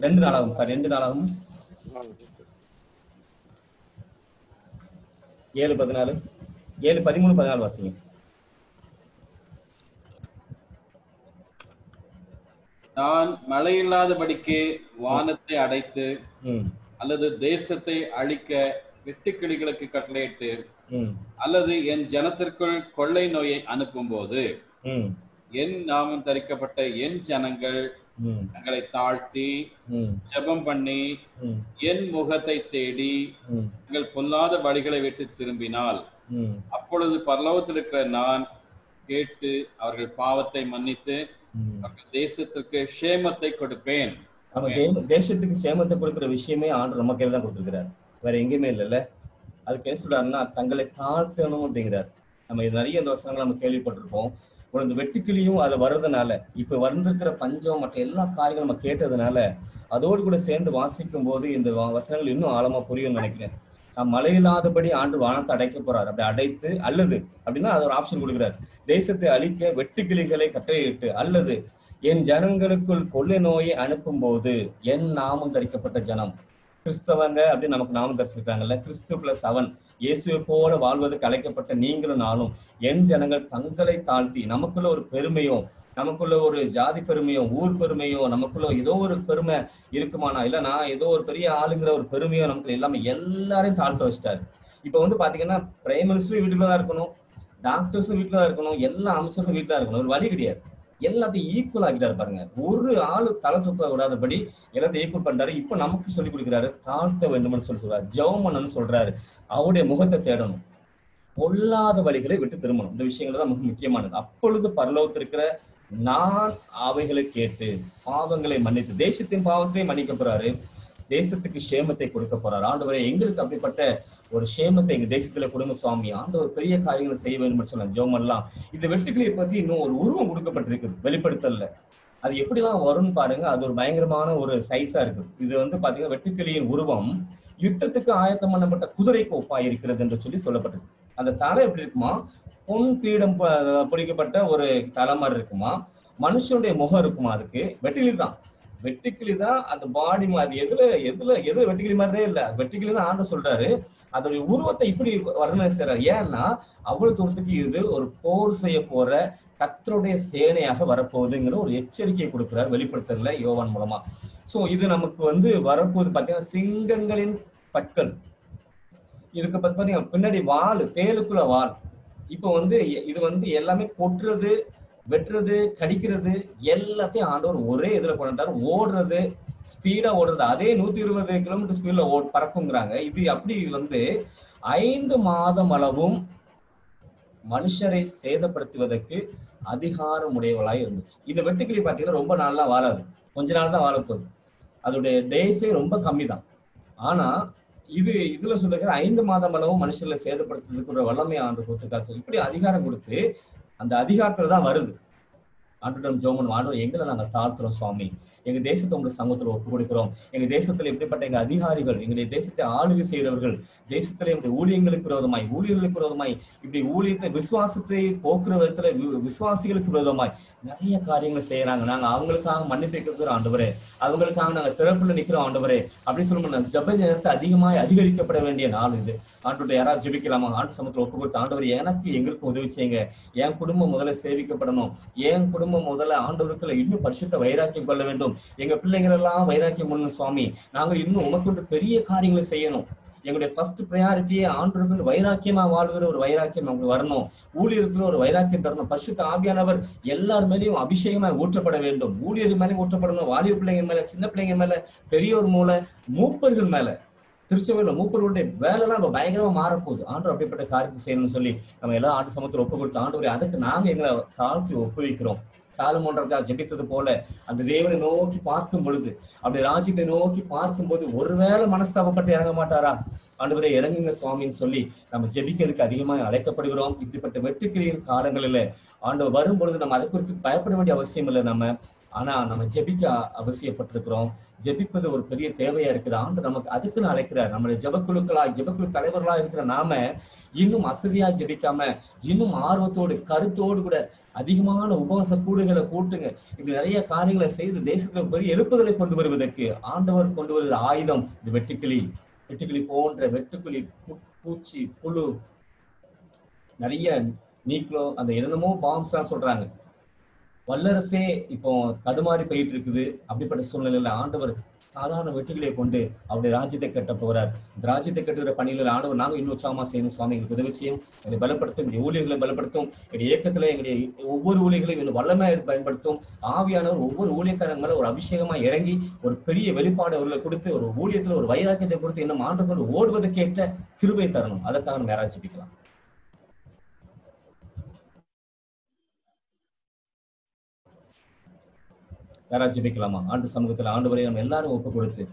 ரெண்டு நாளாகும் சார் ரெண்டு நாளாகும் ஏழு பதினாலு ஏழு பதிமூணு பதினாலு வாசிங்க நான் மழையில்லாதபடிக்கு வானத்தை அடைத்து ம் அல்லது தேசத்தை அழிக்க வெட்டுக்கிளிகளுக்கு கட்டளையிட்டு ம் அல்லது என் ஜனத்திற்குள் கொள்ளை நோயை அனுப்பும்போது ம் என் நாமம் தரிக்கப்பட்ட என் ஜனங்கள் ம் தங்களை தாழ்த்தி ம் ஜெபம் பண்ணி ம் என் முகத்தை தேடி ம் தங்கள் பொல்லாத வழிகளை விட்டு திரும்பினால் ம் அப்பொழுது பரலோகத்தில் இருக்கிற நான் கேட்டு அவர்கள் பாவத்தை மன்னித்து ம் அவர்கள் தேசத்திற்கு க்ஷேமத்தை கொடுப்பேன் நம்ம தே- தேசத்துக்கு சேமத்தை கொடுக்கிற விஷயமே ஆண்டு நம்ம கையில தான் கொடுத்துருக்கிறார் வேற எங்கேயுமே இல்லைல்ல அதுக்கு என்ன சொல்றாருன்னா தங்களை தாழ்த்தணும் அப்படிங்கிறார் நம்ம இது நிறைய இந்த வசனங்கள் நம்ம கேள்விப்பட்டிருப்போம் ஒரு இந்த வெட்டுக்கிளியும் அதுல வர்றதுனால இப்ப வந்திருக்கிற பஞ்சம் மற்ற எல்லா காரியங்களும் நம்ம கேட்டதுனால அதோடு கூட சேர்ந்து வாசிக்கும் போது இந்த வ- வசனங்கள் இன்னும் ஆழமா புரியும்னு நினைக்கிறேன் நான் மழையில்லாதபடி ஆண்டு வானத்தை அடைக்க போறார் அப்படி அடைத்து அல்லது அப்படின்னா அது ஒரு ஆப்ஷன் கொடுக்கிறார் தேசத்தை அழிக்க வெட்டுக்கிளிகளை கட்டளையிட்டு அல்லது என் ஜனங்களுக்குள் கொள்ளை நோயை அனுப்பும் போது என் நாமம் தரிக்கப்பட்ட ஜனம் கிறிஸ்தவங்க அப்படின்னு நமக்கு நாமம் தரிச்சிருக்காங்கல்ல கிறிஸ்து பிளஸ் அவன் இயேசுவை போல வாழ்வதற்கு அழைக்கப்பட்ட நீங்களும் நானும் என் ஜனங்கள் தங்களை தாழ்த்தி நமக்குள்ள ஒரு பெருமையோ நமக்குள்ள ஒரு ஜாதி பெருமையோ ஊர் பெருமையோ நமக்குள்ள ஏதோ ஒரு பெருமை இருக்குமானா இல்ல நான் ஏதோ ஒரு பெரிய ஆளுங்கிற ஒரு பெருமையோ நமக்கு எல்லாமே எல்லாரையும் தாழ்த்த வச்சிட்டாரு இப்ப வந்து பாத்தீங்கன்னா பிரைம் மினிஸ்டரும் வீட்டுல தான் இருக்கணும் டாக்டர்ஸும் வீட்டுல தான் இருக்கணும் எல்லா அமைச்சரும் வீட்டுல தான் இருக்கணும் ஒரு வழி கிடையாது எல்லாத்தையும் ஈக்குவல் ஆக்கிட்டாரு பாருங்க ஒரு ஆளு தலை தூக்க விடாதபடி எல்லாத்தையும் ஈக்குவல் பண்றாரு இப்ப நமக்கு சொல்லி கொடுக்குறாரு தாழ்த்த வேண்டும்னு சொல்லி சொல்றாரு ஜெவமன்னு சொல்றாரு அவருடைய முகத்தை தேடணும் பொல்லாத வழிகளை விட்டு திரும்பணும் இந்த விஷயங்கள் தான் மிக முக்கியமானது அப்பொழுது பரலோகத்திருக்கிற நான் அவைகளை கேட்டு பாவங்களை மன்னித்து தேசத்தின் பாவத்தை மன்னிக்க போறாரு தேசத்துக்கு சேமத்தை கொடுக்க போறாரு ஆண்டவரே எங்களுக்கு அப்படிப்பட்ட ஒரு சேமத்தை எங்க தேசத்துல கொடுங்க சுவாமி ஆண்டவர் பெரிய காரியங்களை செய்ய வேண்டும் சொன்னாங்க ஜோமெல்லாம் இந்த வெட்டுக்கிளியை பத்தி இன்னும் ஒரு உருவம் கொடுக்கப்பட்டிருக்குது வெளிப்படுத்தல அது எப்படிலாம் வரும்னு பாருங்க அது ஒரு பயங்கரமான ஒரு சைஸா இருக்கு இது வந்து பாத்தீங்கன்னா வெட்டுக்கிளியின் உருவம் யுத்தத்துக்கு ஆயத்தம் பண்ணப்பட்ட குதிரைக்கு ஒப்பா இருக்கிறது என்று சொல்லி சொல்லப்பட்டிருக்கு அந்த தலை எப்படி இருக்குமா பொன் கிரீடம் ப- பொறிக்கப்பட்ட ஒரு தலை மாதிரி இருக்குமா மனுஷனுடைய முகம் இருக்குமா அதுக்கு வெட்டுக்கிளி தான் வெட்டுக்கிளி தான் அந்த பாடி அது எதுல எதுல எது வெட்டுக்கிளி மாதிரியே இல்ல வெட்டுக்கிளி தான் ஆண்டு சொல்றாரு அதோடைய உருவத்தை இப்படி வர்ணனை செய்யறாரு ஏன்னா அவ்வளவு தூரத்துக்கு இது ஒரு போர் செய்ய போற கத்தருடைய சேனையாக வரப்போகுதுங்கிற ஒரு எச்சரிக்கையை கொடுக்கிறார் வெளிப்படுத்தல யோவான் மூலமா சோ இது நமக்கு வந்து வரப்போகுது பாத்தீங்கன்னா சிங்கங்களின் பற்கள் இதுக்கு பத்தி பாத்தீங்கன்னா பின்னாடி வால் தேலுக்குள்ள வால் இப்போ வந்து எ- இது வந்து எல்லாமே கொட்டுறது வெட்டுறது கடிக்கிறது எல்லாத்தையும் ஆண்டவர் ஒரே இதுல கொண்டாரு ஓடுறது ஸ்பீடா ஓடுறது அதே நூத்தி இருபது கிலோமீட்டர் ஸ்பீட்ல ஓ பறக்குங்கிறாங்க இது அப்படி வந்து ஐந்து மாதம் அளவும் மனுஷரை சேதப்படுத்துவதற்கு அதிகாரம் உடையவளாய் இருந்துச்சு இந்த வெட்டுக்கிளி பாத்தீங்கன்னா ரொம்ப நாள்லாம் வாழாது கொஞ்ச நாள் தான் வாழப்போகுது அதோடைய டேஸே ரொம்ப கம்மி தான் ஆனா இது இதுல சொல்லுகிற ஐந்து மாதம் அளவும் மனுஷர்களை சேதப்படுத்துறதுக்கு ஒரு வல்லமை ஆண்டு கொடுத்துருக்காரு இப்படி அதிகாரம் கொடுத்து அந்த அதிகாரத்துல தான் வருது ஆண்டுடம் ஜோமன் ஆண்டவர் எங்களை நாங்க தாழ்த்துறோம் சுவாமி எங்க தேசத்தை உங்க சமூகத்துல ஒப்பு கொடுக்கிறோம் எங்க தேசத்துல எப்படிப்பட்ட எங்க அதிகாரிகள் எங்களுடைய தேசத்தை ஆளுகை செய்கிறவர்கள் தேசத்துல எங்களுடைய ஊழியங்களுக்கு விரோதமாய் ஊழியர்களுக்கு விரோதமாய் இப்படி ஊழியத்தை விசுவாசத்தை போக்குற விதத்துல வி- விசுவாசிகளுக்கு விரோதமாய் நிறைய காரியங்களை செய்யறாங்க நாங்க அவங்களுக்காக மன்னிப்பு கேட்கிறோம் ஆண்டவரே அவங்களுக்காக நாங்க திறப்புல நிக்கிறோம் ஆண்டவரே அப்படின்னு சொல்லும்போது ஜப நேரத்தை அதிகமாய் அதிகரிக்கப்பட வேண்டிய நாள் இது ஆண்டோட யாராவது ஜெபிக்கலாமா ஆண்டு சமத்துல ஒப்பு கொடுத்து ஆண்டவர் எனக்கு எங்களுக்கு உதவி செய்யுங்க என் குடும்பம் முதல்ல சேவிக்கப்படணும் என் குடும்பம் முதல்ல ஆண்டவருக்குள்ள இன்னும் பரிசுத்த வைராக்கியம் கொள்ள வேண்டும் எங்க பிள்ளைகள் எல்லாம் வைராக்கியம் பண்ணணும் சுவாமி நாங்க இன்னும் உமக்கு பெரிய காரியங்களை செய்யணும் எங்களுடைய ஃபர்ஸ்ட் ப்ரையாரிட்டியே ஆண்டவருக்கு வைராக்கியமா வாழ்கிற ஒரு வைராக்கியம் நமக்கு வரணும் ஊழியருக்குள்ள ஒரு வைராக்கியம் தரணும் பரிசுத்த ஆவியானவர் எல்லார் மேலேயும் அபிஷேகமா ஊற்றப்பட வேண்டும் ஊழியர் மேலே ஊற்றப்படணும் வாலிப பிள்ளைங்க மேல சின்ன பிள்ளைங்க மேல பெரியோர் மூல மூப்பர்கள் மேல திருச்சபையில மூப்பர்களுடைய வேலைலாம் இப்ப பயங்கரமா மாறப்போகுது ஆண்டவர் அப்படிப்பட்ட காரியத்தை செய்யணும்னு சொல்லி நம்ம எல்லாம் ஆண்டு சமத்துல ஒப்பு கொடுத்து ஆண்டவரே அதுக்கு நாங்க எங்களை தாழ்த்தி ஒப்புவிக்கிறோம் சாலமோன்றக்கா ஜெபித்தது போல அந்த தேவனை நோக்கி பார்க்கும் பொழுது அப்படி ராஜ்யத்தை நோக்கி பார்க்கும்போது ஒருவேளை மனஸ்தாபப்பட்டு இறங்க மாட்டாரா ஆண்டவரே இறங்குங்க சுவாமின்னு சொல்லி நம்ம ஜெபிக்கிறதுக்கு அதிகமாக அழைக்கப்படுகிறோம் இப்படிப்பட்ட வெட்டுக்கிளியின் காலங்களில ஆண்டவர் வரும் பொழுது நம்ம அதை குறித்து பயப்பட வேண்டிய அவசியம் இல்லை நம்ம ஆனா நம்ம ஜெபிக்க அவசியப்பட்டிருக்கிறோம் ஜெபிப்பது ஒரு பெரிய தேவையா இருக்குது ஆண்டு நமக்கு அதுக்குன்னு அழைக்கிறார் நம்மளுடைய ஜெபக்குழுக்களா ஜெபக்குழு தலைவர்களா இருக்கிற நாம இன்னும் அசதியா ஜெபிக்காம இன்னும் ஆர்வத்தோடு கருத்தோடு கூட அதிகமான உபவாச கூடுகளை கூட்டுங்க இப்படி நிறைய காரியங்களை செய்து தேசத்துல பெரிய எழுப்புதலை கொண்டு வருவதற்கு ஆண்டவர் கொண்டு வருகிற ஆயுதம் இந்த வெட்டுக்கிளி வெட்டுக்கிளி போன்ற வெட்டுக்கிளி பூ- பூச்சி புழு நிறைய நீக்லோ அந்த என்னென்னமோ பாம்ஸ் தான் சொல்றாங்க வல்லரசே இப்போ தடுமாறி போயிட்டு இருக்குது அப்படிப்பட்ட சூழ்நிலையில ஆண்டவர் சாதாரண வெட்டுகளை கொண்டு அவருடைய ராஜ்யத்தை கட்ட போறார் இந்த ராஜ்யத்தை கட்டுகிற பணிகளில் ஆண்டவர் நாங்க இன்னும் உற்சாகமா செய்யணும் சுவாமி எங்களுக்கு உதவி செய்யும் எங்களை பலப்படுத்தும் எங்களுடைய ஊழியர்களை பலப்படுத்தும் எங்களுடைய இயக்கத்துல எங்களுடைய ஒவ்வொரு ஊழியர்களையும் இன்னும் வல்லமையா பயன்படுத்தும் ஆவியானவர் ஒவ்வொரு ஊழியக்காரங்க மேல ஒரு அபிஷேகமா இறங்கி ஒரு பெரிய வெளிப்பாடு அவர்களை கொடுத்து ஒரு ஊழியத்துல ஒரு வைராக்கியத்தை கொடுத்து இன்னும் ஆண்டு கொண்டு ஓடுவதற்கேற்ற கிருபை தரணும் அதற்காக நம்ம யாராச்சும் ஜெபிக்கலாம் யாராச்சும் ஜெபிக்கலாமா ஆண்டு சமூகத்துல ஆண்டு வரை நம்ம எல்லாரும் ஒப்பு கொடுத்து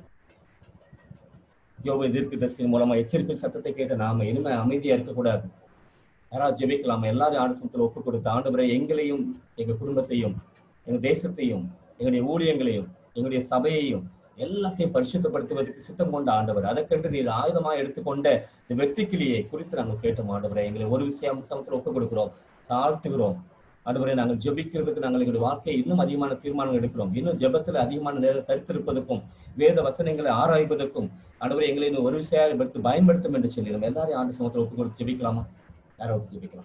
யோபு எதிர்ப்பு தரிசனம் மூலமா எச்சரிப்பின் சத்தத்தை கேட்டு நாம இனிமே அமைதியா இருக்கக்கூடாது யாராவது ஜெபிக்கலாமா எல்லாரும் ஆண்டு சமத்துல ஒப்பு கொடுத்து ஆண்டு வரை எங்களையும் எங்க குடும்பத்தையும் எங்க தேசத்தையும் எங்களுடைய ஊழியங்களையும் எங்களுடைய சபையையும் எல்லாத்தையும் பரிசுத்தப்படுத்துவதற்கு சித்தம் கொண்ட ஆண்டவர் அதற்கென்று நீர் ஆயுதமா எடுத்துக்கொண்ட இந்த வெட்டுக்கிளியை குறித்து நாங்கள் கேட்டோம் ஆண்டவரை எங்களை ஒரு விஷயம் சமத்துல ஒப்பு கொடுக்கிறோம் தாழ்த்துகிறோம் ஆண்டவரை நாங்கள் ஜெபிக்கிறதுக்கு நாங்கள் எங்களுடைய வாழ்க்கையை இன்னும் அதிகமான தீர்மானங்கள் எடுக்கிறோம் இன்னும் ஜெபத்துல அதிகமான நேரம் தரித்திருப்பதற்கும் வேத வசனங்களை ஆராய்வதற்கும் ஆண்டவரை எங்களை இன்னும் ஒரு விஷயம் எடுத்து பயன்படுத்தும் என்று சொல்லி நம்ம எல்லாரையும் ஆண்டு சமத்துல ஒப்பு கொடுத்து ஜெபிக்கலாமா யாராவது ஜெபிக்கலாம்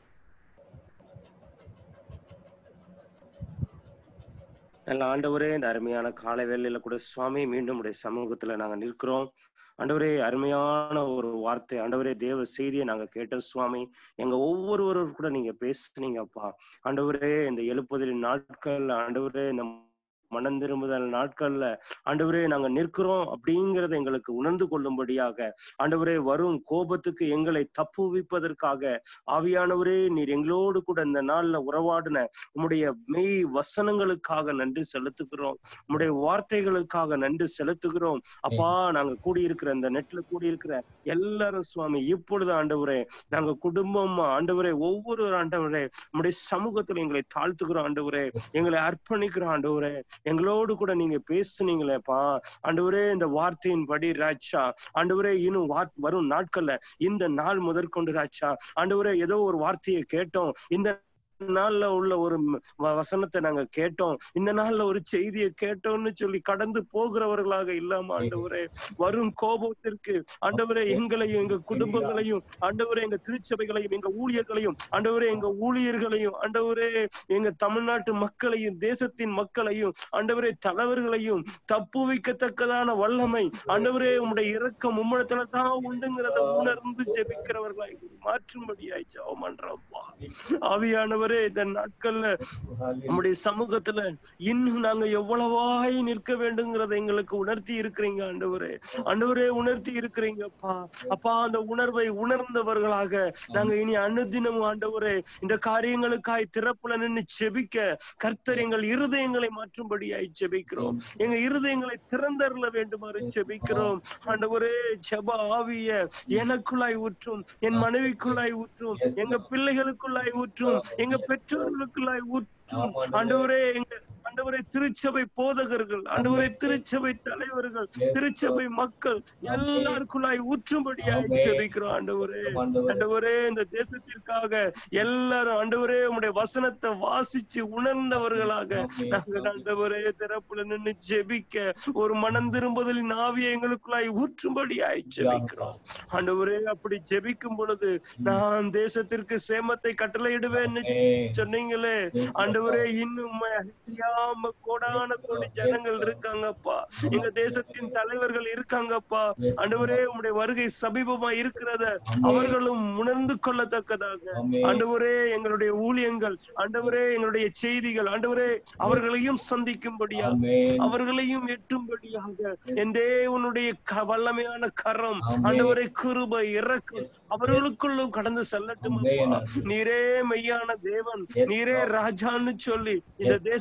நல்ல ஆண்டவரே இந்த அருமையான காலை வேளையில கூட சுவாமி மீண்டும் உடைய சமூகத்துல நாங்க நிற்கிறோம் ஆண்டவரே அருமையான ஒரு வார்த்தை ஆண்டவரே தேவ செய்தியை நாங்க கேட்டோம் சுவாமி எங்க ஒவ்வொருவரும் கூட நீங்க பேசுனீங்கப்பா ஆண்டவரே இந்த எழுப்புதலின் நாட்கள்ல ஆண்டவரே இந்த மனம் திரும்புதல் நாட்கள்ல ஆண்டவரே நாங்க நிற்கிறோம் அப்படிங்கறத எங்களுக்கு உணர்ந்து கொள்ளும்படியாக ஆண்டவரே வரும் கோபத்துக்கு எங்களை தப்புவிப்பதற்காக ஆவியானவரே நீர் எங்களோடு கூட இந்த நாள்ல உறவாடின உம்முடைய மெய் வசனங்களுக்காக நன்றி செலுத்துகிறோம் உம்முடைய வார்த்தைகளுக்காக நன்றி செலுத்துகிறோம் அப்பா நாங்க கூடியிருக்கிற இந்த நெட்ல கூடியிருக்கிற எல்லாரும் சுவாமி இப்பொழுது ஆண்டவரே நாங்க குடும்பம் ஆண்டவரே ஒவ்வொரு ஆண்டவரே உம்முடைய சமூகத்துல எங்களை தாழ்த்துகிறோம் ஆண்டவரே எங்களை அர்ப்பணிக்கிறோம் ஆண்டவரே எங்களோடு கூட நீங்க பேசுனீங்களேப்பா ஆண்டவரே இந்த வார்த்தையின் படி ராஜா ஆண்டவரே இன்னும் வார் வரும் நாட்கள்ல இந்த நாள் முதற்கொண்டு ராஜா ஆண்டவரே ஏதோ ஒரு வார்த்தையை கேட்டோம் இந்த நாள்ல உள்ள ஒரு ம- வ- வசனத்தை நாங்க கேட்டோம் இந்த நாள்ல ஒரு செய்தியை கேட்டோம்னு சொல்லி கடந்து போகிறவர்களாக இல்லாம ஆண்டவரே வரும் கோபத்திற்கு ஆண்டவரே எங்களையும் எங்க குடும்பங்களையும் ஆண்டவரே எங்க திருச்சபைகளையும் எங்க ஊழியர்களையும் ஆண்டவரே எங்க ஊழியர்களையும் ஆண்டவரே எங்க தமிழ்நாட்டு மக்களையும் தேசத்தின் மக்களையும் ஆண்டவரே தலைவர்களையும் தப்புவிக்கத்தக்கதான வல்லமை ஆண்டவரே உம்முடைய இரக்கம் உம்மிடத்துல தான் உண்டுங்கிறத உணர்ந்து ஜெபிக்கிறவர்களாய் மாற்றும்படியாய் ஜெபம் பண்றோம்ப்பா ஆவியானவரே இந்த நாட்கள்ல நம்முடைய சமூகத்துல இன்னும் நாங்க எவ்வளவாய் நிற்க வேண்டுங்கிறத எங்களுக்கு உணர்த்தி இருக்கிறீங்க ஆண்டவரே ஆண்டவரே உணர்த்தி இருக்கிறீங்கப்பா அப்பா அந்த உணர்வை உணர்ந்தவர்களாக நாங்க இனி அனுதினமும் ஆண்டவரே இந்த காரியங்களுக்காய் திறப்புல நின்னு செபிக்க கர்த்தர் எங்கள் இருதயங்களை மாற்றும்படியாய் செபிக்கிறோம் எங்க இருதயங்களை திறந்தருள வேண்டுமாறு செபிக்கிறோம் ஆண்டவரே ஜெப ஆவிய எனக்குள்ளாய் ஊற்றும் என் மனைவிக்குள்ளாய் ஊற்றும் எங்க பிள்ளைகளுக்குள்ளாய் ஊற்றும் எங்க பெற்றோர்களுக்குள்ளாய் ஊற்றும் ஆண்டவரே எங்க ஆண்டவரே திருச்சபை போதகர்கள் ஆண்டவரே திருச்சபை தலைவர்கள் திருச்சபை மக்கள் எல்லாருக்குள்ளாய் ஊற்றும்படியாய் ஜெபிக்கிறோம் ஆண்டவரே ஆண்டவரே இந்த தேசத்திற்காக எல்லாரும் ஆண்டவரே உம்முடைய வசனத்தை வாசிச்சு உணர்ந்தவர்களாக நாங்கள் ஆண்டவரே திறப்புல நின்னு ஜெபிக்க ஒரு மனம் திரும்புதலின் ஆவியை எங்களுக்குள்ளாய் ஊற்றும்படியாய் ஜெபிக்கிறோம் ஆண்டவரே அப்படி ஜெபிக்கும் பொழுது நான் தேசத்திற்கு சேமத்தை கட்டளையிடுவேன்னு சொன்னீங்களே ஆண்டவரே இன்னும் உம்மை அறியாம கோடான கோடி ஜனங்கள் இருக்காங்கப்பா எங்க தேசத்தின் தலைவர்கள் இருக்காங்கப்பா ஆண்டவரே உம்முடைய வருகை சமீபமா இருக்கிறத அவர்களும் உணர்ந்து கொள்ளத்தக்கதாக ஆண்டவரே எங்களுடைய ஊழியங்கள் ஆண்டவரே எங்களுடைய செய்திகள் ஆண்டவரே அவர்களையும் சந்திக்கும்படியாக அவர்களையும் எட்டும்படியாக என் தேவனுடைய க- வல்லமையான கரம் ஆண்டவரே கிருபை இறக்கம் அவர்களுக்குள்ளும் கடந்து செல்லட்டும் அப்பா. நீரே மெய்யான தேவன் நீரே ராஜான்னு சொல்லி இந்த தேசத்தை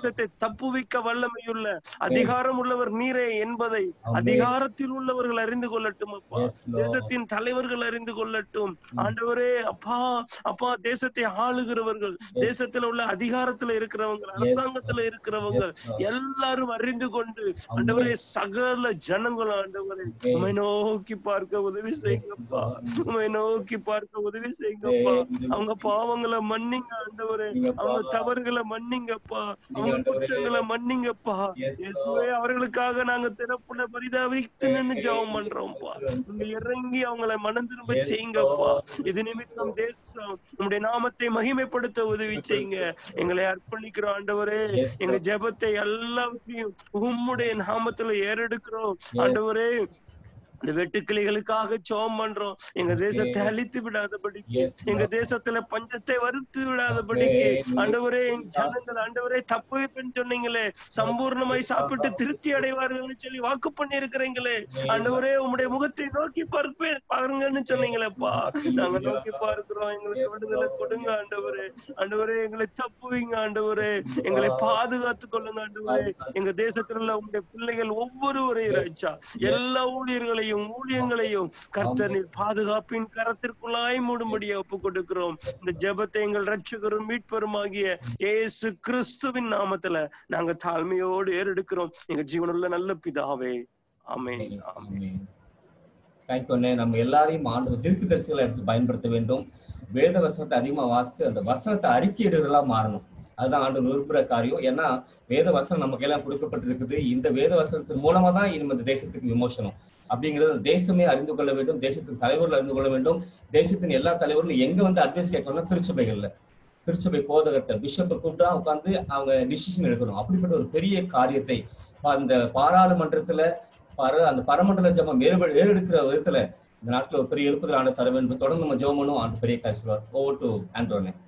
தப்புவிக்க வல்லமையுள்ள அதிகாரம் உள்ளவர் நீரே என்பதை ஆமென். அதிகாரத்தில் உள்ளவர்கள் அறிந்து கொள்ளட்டும் அப்பா Yes, Lord. தேசத்தின் தலைவர்கள் அறிந்து கொள்ளட்டும் ஆண்டவரே அப்பா அப்பா தேசத்தை ஆளுகிறவர்கள் தேசத்துல உள்ள அதிகாரத்துல இருக்கிறவங்க அரசாங்கத்துல இருக்கிறவங்க Yes, Lord. எல்லாரும் அறிந்து கொண்டு ஆண்டவரே சகல ஜனங்களும் ஆண்டவரே Amen. உமை நோக்கி பார்க்க உதவி செய்யுங்கப்பா உமை நோக்கி பார்க்க உதவி செய்யுங்கப்பா Amen. அவங்க பாவங்களை மன்னிங்க ஆண்டவரே நீங்கப்பா. அவங்க தவறுகளை மன்னிங்கப்பா அவங்க ஆண்டவரே. குற்றங்களை மன்னிங்கப்பா Yes, இயேசுவே அவர்களுக்காக நாங்க திறப்புல பரிதாபித்து நின்னு ஜெபம் பண்றோம்ப்பா நீங்க இறங்கி அவங்களை மனம் திரும்ப Yes, செய்யுங்கப்பா Lord. இது நிமித்தம் தேசம் உங்களுடைய நாமத்தை மகிமைப்படுத்த உதவி செய்யுங்க எங்களை அர்ப்பணிக்கிறோம் ஆண்டவரே Yes, எங்க Lord. ஜெபத்தை எல்லாத்தையும் உம்முடைய நாமத்துல ஏறெடுக்கிறோம் Yes. ஆண்டவரே இந்த வெட்டுக்கிளிகளுக்காக சோம் பண்றோம் எங்க தேசத்தை அழித்து விடாதபடிக்கு Yes, எங்க Lord. தேசத்துல பஞ்சத்தை வருத்து விடாதபடிக்கு Amen. ஆண்டவரே எங்க ஜனங்கள் ஆண்டவரே தப்பு சொன்னீங்களே சம்பூர்ணமாய் சாப்பிட்டு திருப்தி அடைவார்கள்னு சொல்லி வாக்கு பண்ணி இருக்கிறீங்களே ஆண்டவரே உம்முடைய முகத்தை நோக்கி பார்ப்பேன் பாருங்கன்னு சொன்னீங்களேப்பா நாங்க நோக்கி பார்க்கிறோம் எங்களுக்கு விடுதலை கொடுங்க ஆண்டவரே ஆண்டவரே எங்களை தப்புவீங்க ஆண்டவரே எங்களை பாதுகாத்து கொள்ளுங்க ஆண்டவரே எங்க தேசத்துல உள்ள உங்களுடைய பிள்ளைகள் ஒவ்வொருவரையும் ராஜா எல்லா ஊழியர்களையும் ஊழியங்களையும் கர்த்தனின் பாதுகாப்பின் கரத்திற்குள்ளாய் மூடும்படியா ஒப்பு கொடுக்கிறோம் இந்த ஜெபத்தை எங்கள் ரட்சகரும் மீட்பருமாகிய இயேசு கிறிஸ்துவின் நாமத்துல நாங்க தாழ்மையோடு ஏறெடுக்கிறோம் எங்க ஜீவனுள்ள நல்ல பிதாவே ஆமென் ஆமென் தேங்க்யூ அண்ணே நம்ம எல்லாரையும் ஆண்டு தீர்க்கு தரிசிகளை எடுத்து பயன்படுத்த வேண்டும் வேத வசனத்தை அதிகமா வாசித்து அந்த வசனத்தை அறிக்கையிடுதலா மாறணும் அதுதான் ஆண்டு விரும்புகிற காரியம் ஏன்னா வேத வசனம் நமக்கு எல்லாம் கொடுக்கப்பட்டிருக்குது இந்த வேத வசனத்தின் மூலமா தான் இனிமே இந்த தேசத்துக்கு விமோசனம் அப்படிங்கிறது தேசமே அறிந்து கொள்ள வேண்டும் தேசத்தின் தலைவர்கள் அறிந்து கொள்ள வேண்டும் தேசத்தின் எல்லா தலைவர்களும் எங்க வந்து அட்வைஸ் கேட்கணும்னா திருச்சபைகள்ல திருச்சபை போதகத்தை பிஷப்பை கூப்பிட்டா உட்காந்து அவங்க டிசிஷன் எடுக்கணும் அப்படிப்பட்ட ஒரு பெரிய காரியத்தை அந்த பாராளுமன்றத்துல பர அந்த பரமண்டல ஜபம் ஏறு ஏறெடுக்கிற விதத்துல இந்த நாட்டுல ஒரு பெரிய எழுப்புதல் ஆண்டு தர வேண்டும் தொடர்ந்து நம்ம ஜெபம் பண்ணுவோம் ஆண்டு பெரிய காசு ஓவர் டு ஆண்டோனே